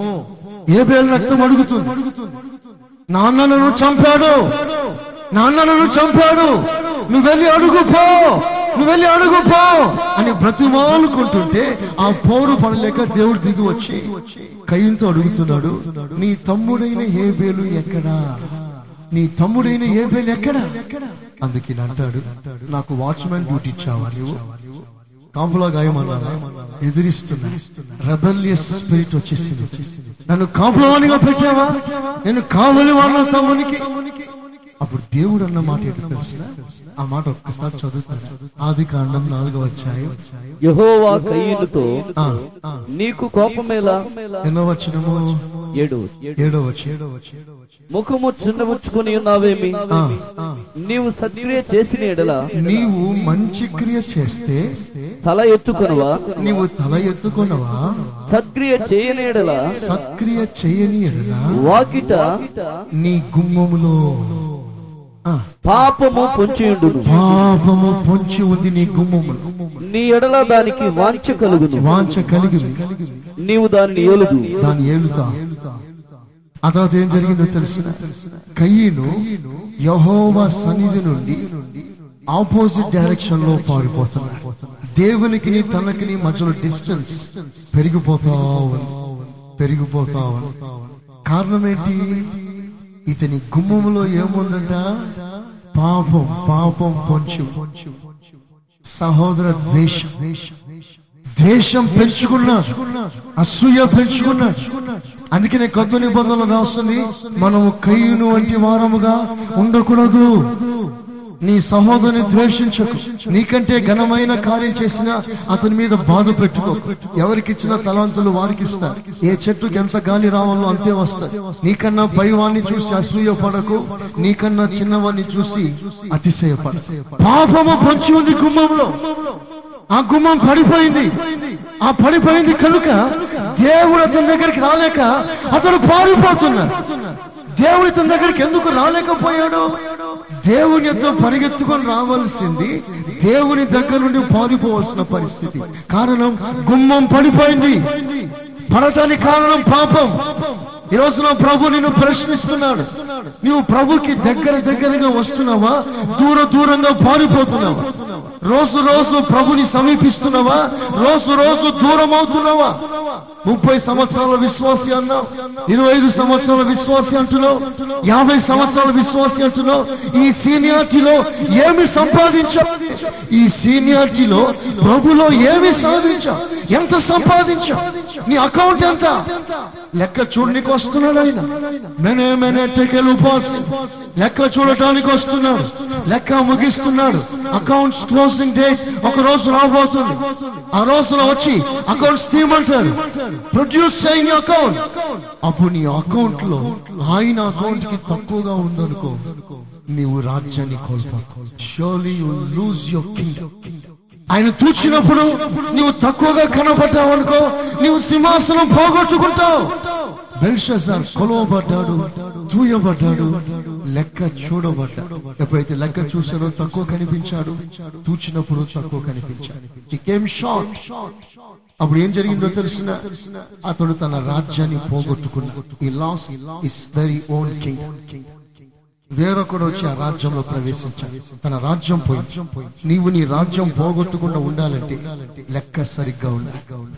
ఏ బేలు రక్తం అడుగుతుంది నాన్న నన్ను చంపాడు నాన్న నన్ను చంపాడు నువ్వు వెళ్ళి అడుగుపో నువ్వు వెళ్ళి అడుగుపో అని బ్రతిమాలుకుంటుంటే ఆ పోరు పడలేక దేవుడు దిగి వచ్చి కయ్యంతో అడుగుతున్నాడు నీ తమ్ముడైన ఏ బేలు ఎక్కడా నీ తమ్ముడైన ఏ బేలు ఎక్కడా అందుకే ఈయన అంటాడు నాకు వాచ్మెన్ డ్యూటీ ఇచ్చావా నువ్వు కాపులా గాయమన్నా ఎదిరిస్తున్నా రెబల్యస్ స్పిరిట్ వచ్చేసింది నన్ను కాపులవానిగా పెట్టావా నేను కావలి వాళ్ళ తమ్మునికి అప్పుడు దేవుడు అన్న మాట ఏంటో తెలుసా ఆ మాట ఒక్కసారి చదువుతాను ఆది కాండం నాలుగో వచ్చాయి యహోవా కయ్యూనుతో ఆ, ఆ. నీకు కోపమేలా ఎన్నో వచ్చినము ఏడు ఏడో వచ్చి ఏడో వచ్చి ముఖము చిన్నబుచ్చుకొని ఉన్నావేమి ఆ, ఆ. నీవు సత్క్రియ చేసిన ఎడల నీవు మంచి క్రియ చేస్తే తల ఎత్తుకొనవా నీవు తల ఎత్తుకున్నవా సత్క్రియ చేయని ఎడల సక్రియ చేయని ఎడలా వాకిట నీ గుమ్మములో ఆ, పాపము పొంచియుండును పాపము పొంచి ఉంది నీ గుమ్మములో నీ ఎడల దానికి వాంఛ కలుగును వాంఛ కలిగి నీవు దానిని ఏలుదు దాన్ని ఏలుతా ఆ తర్వాత ఏం జరిగిందో తెలిసిన కయ్యను యహోవా సన్నిధి నుండి ఆపోజిట్ డైరెక్షన్ లో పారిపోతున్నాడు దేవునికి తనకి మధ్యలో డిస్టెన్స్ పెరిగిపోతా ఉంది పెరిగిపోతా ఉంది కారణం ఏంటి ఇతని గుమ్మములో ఏముందంట పాపం పాపం పొంచు సహోదర ద్వేషం ద్వేషం పెంచుకున్నాడు అసూయ పెంచుకున్నాడు అందుకనే కొత్త నిబంధనలు రాస్తుంది మనము కయ్యును వంటి వారముగా ఉండకూడదు నీ సహోదరుని ద్వేషించకు నీకంటే ఘనమైన కార్యం చేసిన అతని మీద బాధ పెట్టుకో ఎవరికిచ్చిన తలాంతులు వారికి ఇస్తారు ఏ చెట్టుకి ఎంత గాలి రావాలో అంతే వస్తాయి నీకన్నా పైవాణ్ణి చూసి అసూయ పడకు నీకన్నా చిన్నవాణ్ణి చూసి అతిశయపడ పాపము పొంచి ఉంది గుమ్మంలో ఆ గుమ్మం పడిపోయింది ఆ పడిపోయింది కనుక దేవుడు అతని దగ్గరికి రాలేక అతడు పారిపోతున్నాడు దేవుడు ఇతని దగ్గరికి ఎందుకు రాలేకపోయాడు దేవుని ఎంతో పరిగెత్తుకొని రావాల్సింది దేవుని దగ్గర నుండి పారిపోవలసిన పరిస్థితి కారణం గుమ్మం పడిపోయింది పడటానికి కారణం పాపం ఈ రోజున ప్రభు నిన్ను ప్రశ్నిస్తున్నాడు నువ్వు ప్రభుకి దగ్గర దగ్గరగా వస్తున్నావా దూర దూరంగా పారిపోతున్నావా రోజు రోజు ప్రభుని సమీపిస్తున్నావా రోజు రోజు దూరం అవుతున్నావా ముప్పై సంవత్సరాల విశ్వాసి అన్నావు ఇరవై ఐదు సంవత్సరాల విశ్వాసి అంటున్నావు యాభై సంవత్సరాల విశ్వాసి అంటున్నావు ఈ సీనియారిటీలో ఏమి సంపాదించావు ఈ సీనియారిటీలో ప్రభులో ఏమి సాధించావు ఎంత సంపాదించావు నీ అకౌంట్ ఎంత లెక్క చూడడానికి వస్తున్నాడు ఆయన మెనే మెనే టెకెల్ ఉపాసి లెక్క చూడటానికి వస్తున్నాడు లెక్క ముగిస్తున్నాడు అకౌంట్స్ క్లోజింగ్ డేట్ ఒక రోజు రాబోతుంది ఆ రోజున వచ్చి అకౌంట్స్ తీయమంటారు ప్రొడ్యూస్ చేయని అకౌంట్ అప్పుడు నీ అకౌంట్ లో ఆయన అకౌంట్ కి తక్కువగా ఉందనుకో నీవు రాజ్యాన్ని కోల్పో surely you lose your kingdom ఆయన తూచినప్పుడు నీవు తక్కువగా కనబడ్డావు అనుకో నీవు సింహాసనం పోగొట్టుకుంటావు బెల్షజార్ కొలవబడ్డాడు తూయబడ్డాడు లెక్క చూడబడ్డాడు ఎప్పుడైతే లెక్క చూసాడో తక్కువ కనిపించాడు తూచినప్పుడు తక్కువ కనిపించాడు He came short. అప్పుడు ఏం జరిగిందో తెలిసిన అతడు తన రాజ్యాన్ని పోగొట్టుకున్నాడు he lost his very own king వేరొకడు వచ్చి ఆ రాజ్యంలో ప్రవేశించాడు తన రాజ్యం పోయి నీవు నీ రాజ్యం పోగొట్టకుండా ఉండాలంటే లెక్క సరిగ్గా ఉండాలి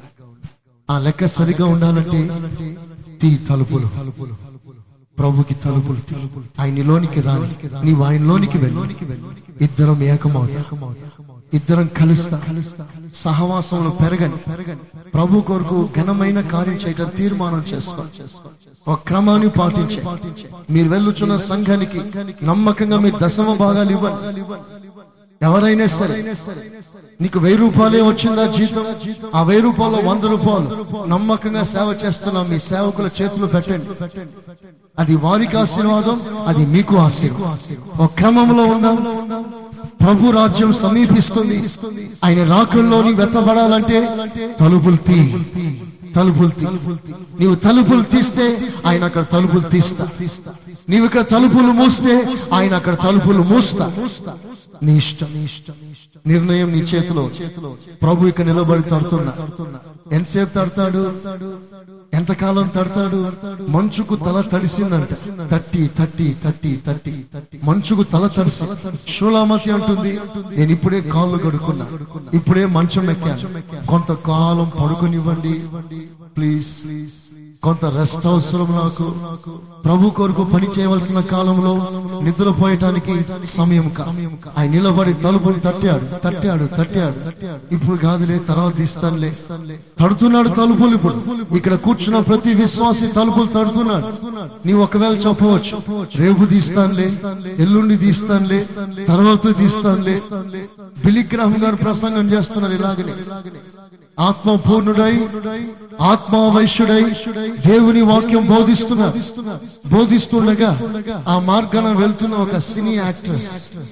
ఆ లెక్క సరిగ్గా ఉండాలంటే తీ తలుపులు ప్రభుకి తలుపులు తీ. ఆయనలోనికి రాని నీవు ఆయనలోనికి వెళ్ళి ఇద్దరం ఏకమవుతాం ఇద్దరం కలుస్తా సహవాసంలో పెరగండి ప్రభు కొరకు ఘనమైన కార్యం చేయటం తీర్మానం చేసుకో ఒక క్రమాన్ని పాటించే మీరు వెళ్ళుచున్న సంఘానికి నమ్మకంగా మీరు దశమ భాగాలు ఇవ్వండి ఎవరైనా సరే నీకు వెయ్యి రూపాయలే వచ్చిందా జీతం ఆ వెయ్యి రూపాయలు వంద రూపాయలు నమ్మకంగా సేవ చేస్తున్నా మీ సేవకుల చేతులు పెట్టండి అది వారికి ఆశీర్వాదం అది మీకు ఆశీర్వాదం ఒక క్రమంలో ఉందాం ప్రభు రాజ్యం సమీపిస్తుంది ఆయన రాకుల్లోని వెతబడాలంటే తలుపులు తీ తలుపులు తీ నీవు తలుపులు తీస్తే ఆయన అక్కడ తలుపులు తీస్తా నీవు ఇక్కడ తలుపులు మూస్తే ఆయన అక్కడ తలుపులు మూస్తా నీ ఇష్టం నీ ఇష్టం నిర్ణయం నీ చేతిలో ప్రభు ఇక్కడ నిలబడి తడుతున్నా ఎంతసేపు తడతాడు ఎంతకాలం తడతాడు మంచుకు తల తడిసిందంట తట్టి తట్టి తట్టి తట్టి మంచుకు తల తడిసి షూలామతి అంటుంది నేను ఇప్పుడే కాళ్ళు కడుక్కున్నా ఇప్పుడే మంచం ఎక్కాను కొంతకాలం పడుకునివ్వండి ప్లీజ్ కొంత రెస్ట్ అవసరం నాకు ప్రభు కొరకు పని చేయవలసిన కాలంలో నిద్రపోయటానికి సమయం కా ఆయన నిలబడి తలుపులు తట్టాడు తట్టాడు తట్టాడు ఇప్పుడు కాదులే తర్వాత తీస్తానులే తడుతున్నాడు తలుపులు ఇప్పుడు ఇక్కడ కూర్చున్న ప్రతి విశ్వాసి తలుపులు తడుతున్నాడు నీవు ఒకవేళ చెప్పవచ్చు రేపు తీస్తానులే ఎల్లుండి తీస్తానులే తర్వాత తీస్తానులే బిలిగ్రహం గారు ప్రసంగం చేస్తున్నారు ఇలాగనే ఆత్మ పూర్ణుడై ఆత్మ వైశ్యుడై దేవుని వాక్యం బోధిస్తున్నారు బోధిస్తుండగా ఆ మార్గాన వెళ్తున్న ఒక సినీ యాక్ట్రెస్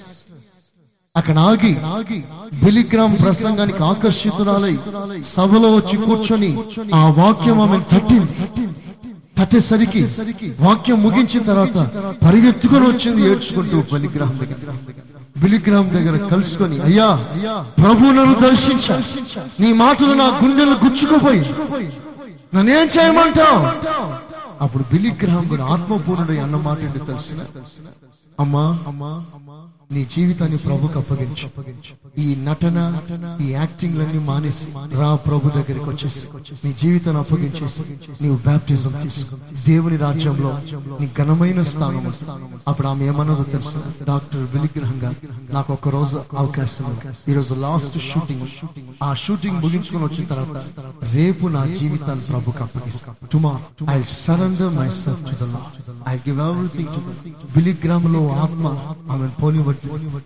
అక్కడ ఆగి బిలిగ్రామ్ ప్రసంగానికి ఆకర్షితురాలై సభలో వచ్చి కూర్చొని ఆ వాక్యం ఆమె తట్టింది తట్టేసరికి వాక్యం ముగించిన తర్వాత పరిగెత్తుకొని వచ్చింది ఏడ్చుకుంటూ బలిగ్రామ్ దగ్గర బిలిగ్రామ్ దగ్గర కలుసుకొని అయ్యా ప్రభు నన్ను దర్శించా నీ మాటలు నా గుండెలు గుచ్చుకుపోయి నన్నేం చేయమంటావు అప్పుడు బిలిగ్రహం కూడా ఆత్మపూర్ణుడు అన్న మాట ఏంటో తెలిసిన అమ్మా అమ్మా నీ జీవితాన్ని ప్రభుకి అప్పగించు ఈ నటన ఈ యాక్టింగ్ లన్నీ మానేసి రా ప్రభు దగ్గరికి వచ్చేసి నీ జీవితాన్ని అప్పగించేసి నీవు బ్యాప్టిజం తీసుకో దేవుని రాజ్యంలో నీ ఘనమైన స్థానం వస్తుంది. అప్పుడు ఆమె ఏమన్నదో తెలుసు డాక్టర్ విలిగ్రహంగా నాకు ఒక రోజు అవకాశం ఉంది. ఈ రోజు లాస్ట్ షూటింగ్ ఆ షూటింగ్ ముగించుకొని వచ్చిన తర్వాత రేపు నా జీవితాన్ని ప్రభుకి అప్పగిస్తాను tomorrow I surrender myself to the lord I give everything to బిలిగ్రామ్ లో ఆత్మ ఆమె పోలిబట్టి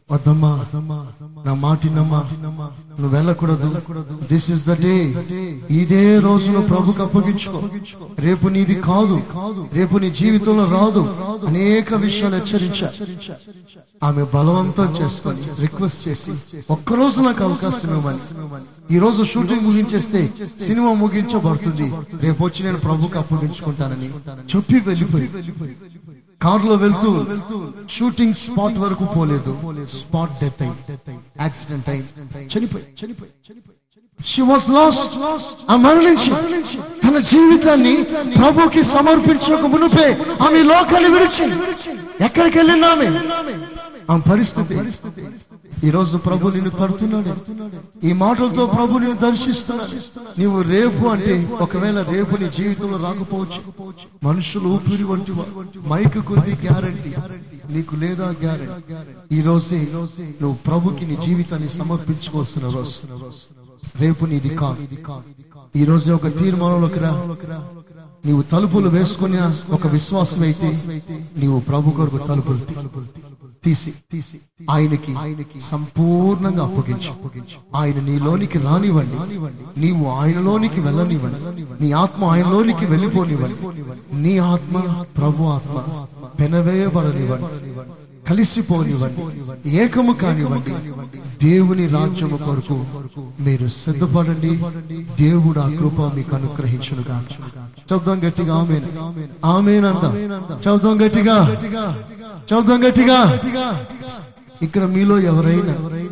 వద్దమ్మా నా మాటినమ్మా నువ్వు వెళ్ళకూడదు దిస్ ఇస్ ద డే ఇదే రోజును ప్రభుకు అప్పగించుకో రేపు నీది కాదు రేపు నీ జీవితంలో రాదు అనేక విషయాలు హెచ్చరించా ఆమె బలవంతం చేసుకొని రిక్వెస్ట్ చేసి ఒక్కరోజు నాకు అవకాశం ఇవ్వమని ఈ రోజు షూటింగ్ ముగించేస్తే సినిమా ముగించబడుతుంది రేపు వచ్చి నేను ప్రభుకు అప్పగించుకుంటానని చెప్పి వెళ్ళిపోయి కారులో వెళ్తూ షూటింగ్ స్పాట్ వరకు పోలేదు స్పాట్ డెత్ అయి యాక్సిడెంట్ అయి చనిపోయి చనిపోయి షీ వాస్ లాస్ట్ ఆ మరణించి తన జీవితాన్ని ప్రభుకి సమర్పించక మునుపే ఆమె ఈ లోకాన్ని విడిచి ఎక్కడికి వెళ్ళింది ఆమె ఆమె పరిస్థితి ఈ రోజు ప్రభు నిన్ను తడుతున్నాడు ఈ మాటలతో ప్రభు నిన్ను దర్శిస్తున్నాడు నీవు రేపు అంటే ఒకవేళ రేపు నీ జీవితంలో రాకపోవచ్చు మనుషులు ఊపిరి వంటి మైక్ కొద్ది గ్యారంటీ నీకు లేదా గ్యారంటీ ఈ రోజే నువ్వు ప్రభుకి నీ జీవితాన్ని సమర్పించుకోవాల్సిన రోజు రేపు నీది కాదు ఈ రోజు ఒక తీర్మానంలోకి రా నీవు తలుపులు వేసుకుని ఒక విశ్వాసం అయితే నీవు ప్రభు కొరకు తలుపులు తీ- తీసి తీసి ఆయనకి ఆయనకి సంపూర్ణంగా అప్పగించు ఆయన నీలోనికి రానివ్వండి నీవు ఆయనలోనికి వెళ్ళనివ్వండి నీ ఆత్మ ఆయనలోనికి వెళ్ళిపోనివ్వండి నీ ఆత్మ ప్రభు ఆత్మ పెనవేయబడనివ్వండి కలిసిపోనివ్వండి ఏకము కానివ్వండి దేవుని రాజ్యము కొరకు మీరు సిద్ధపడండి దేవుడు ఆ కృప మీకు అనుగ్రహించును చదుదాం గట్టిగా ఆమెన్ ఆమెన్ అంత చదుదాం గట్టిగా చదుదాం గట్టిగా ఇక్కడ మీలో ఎవరైనా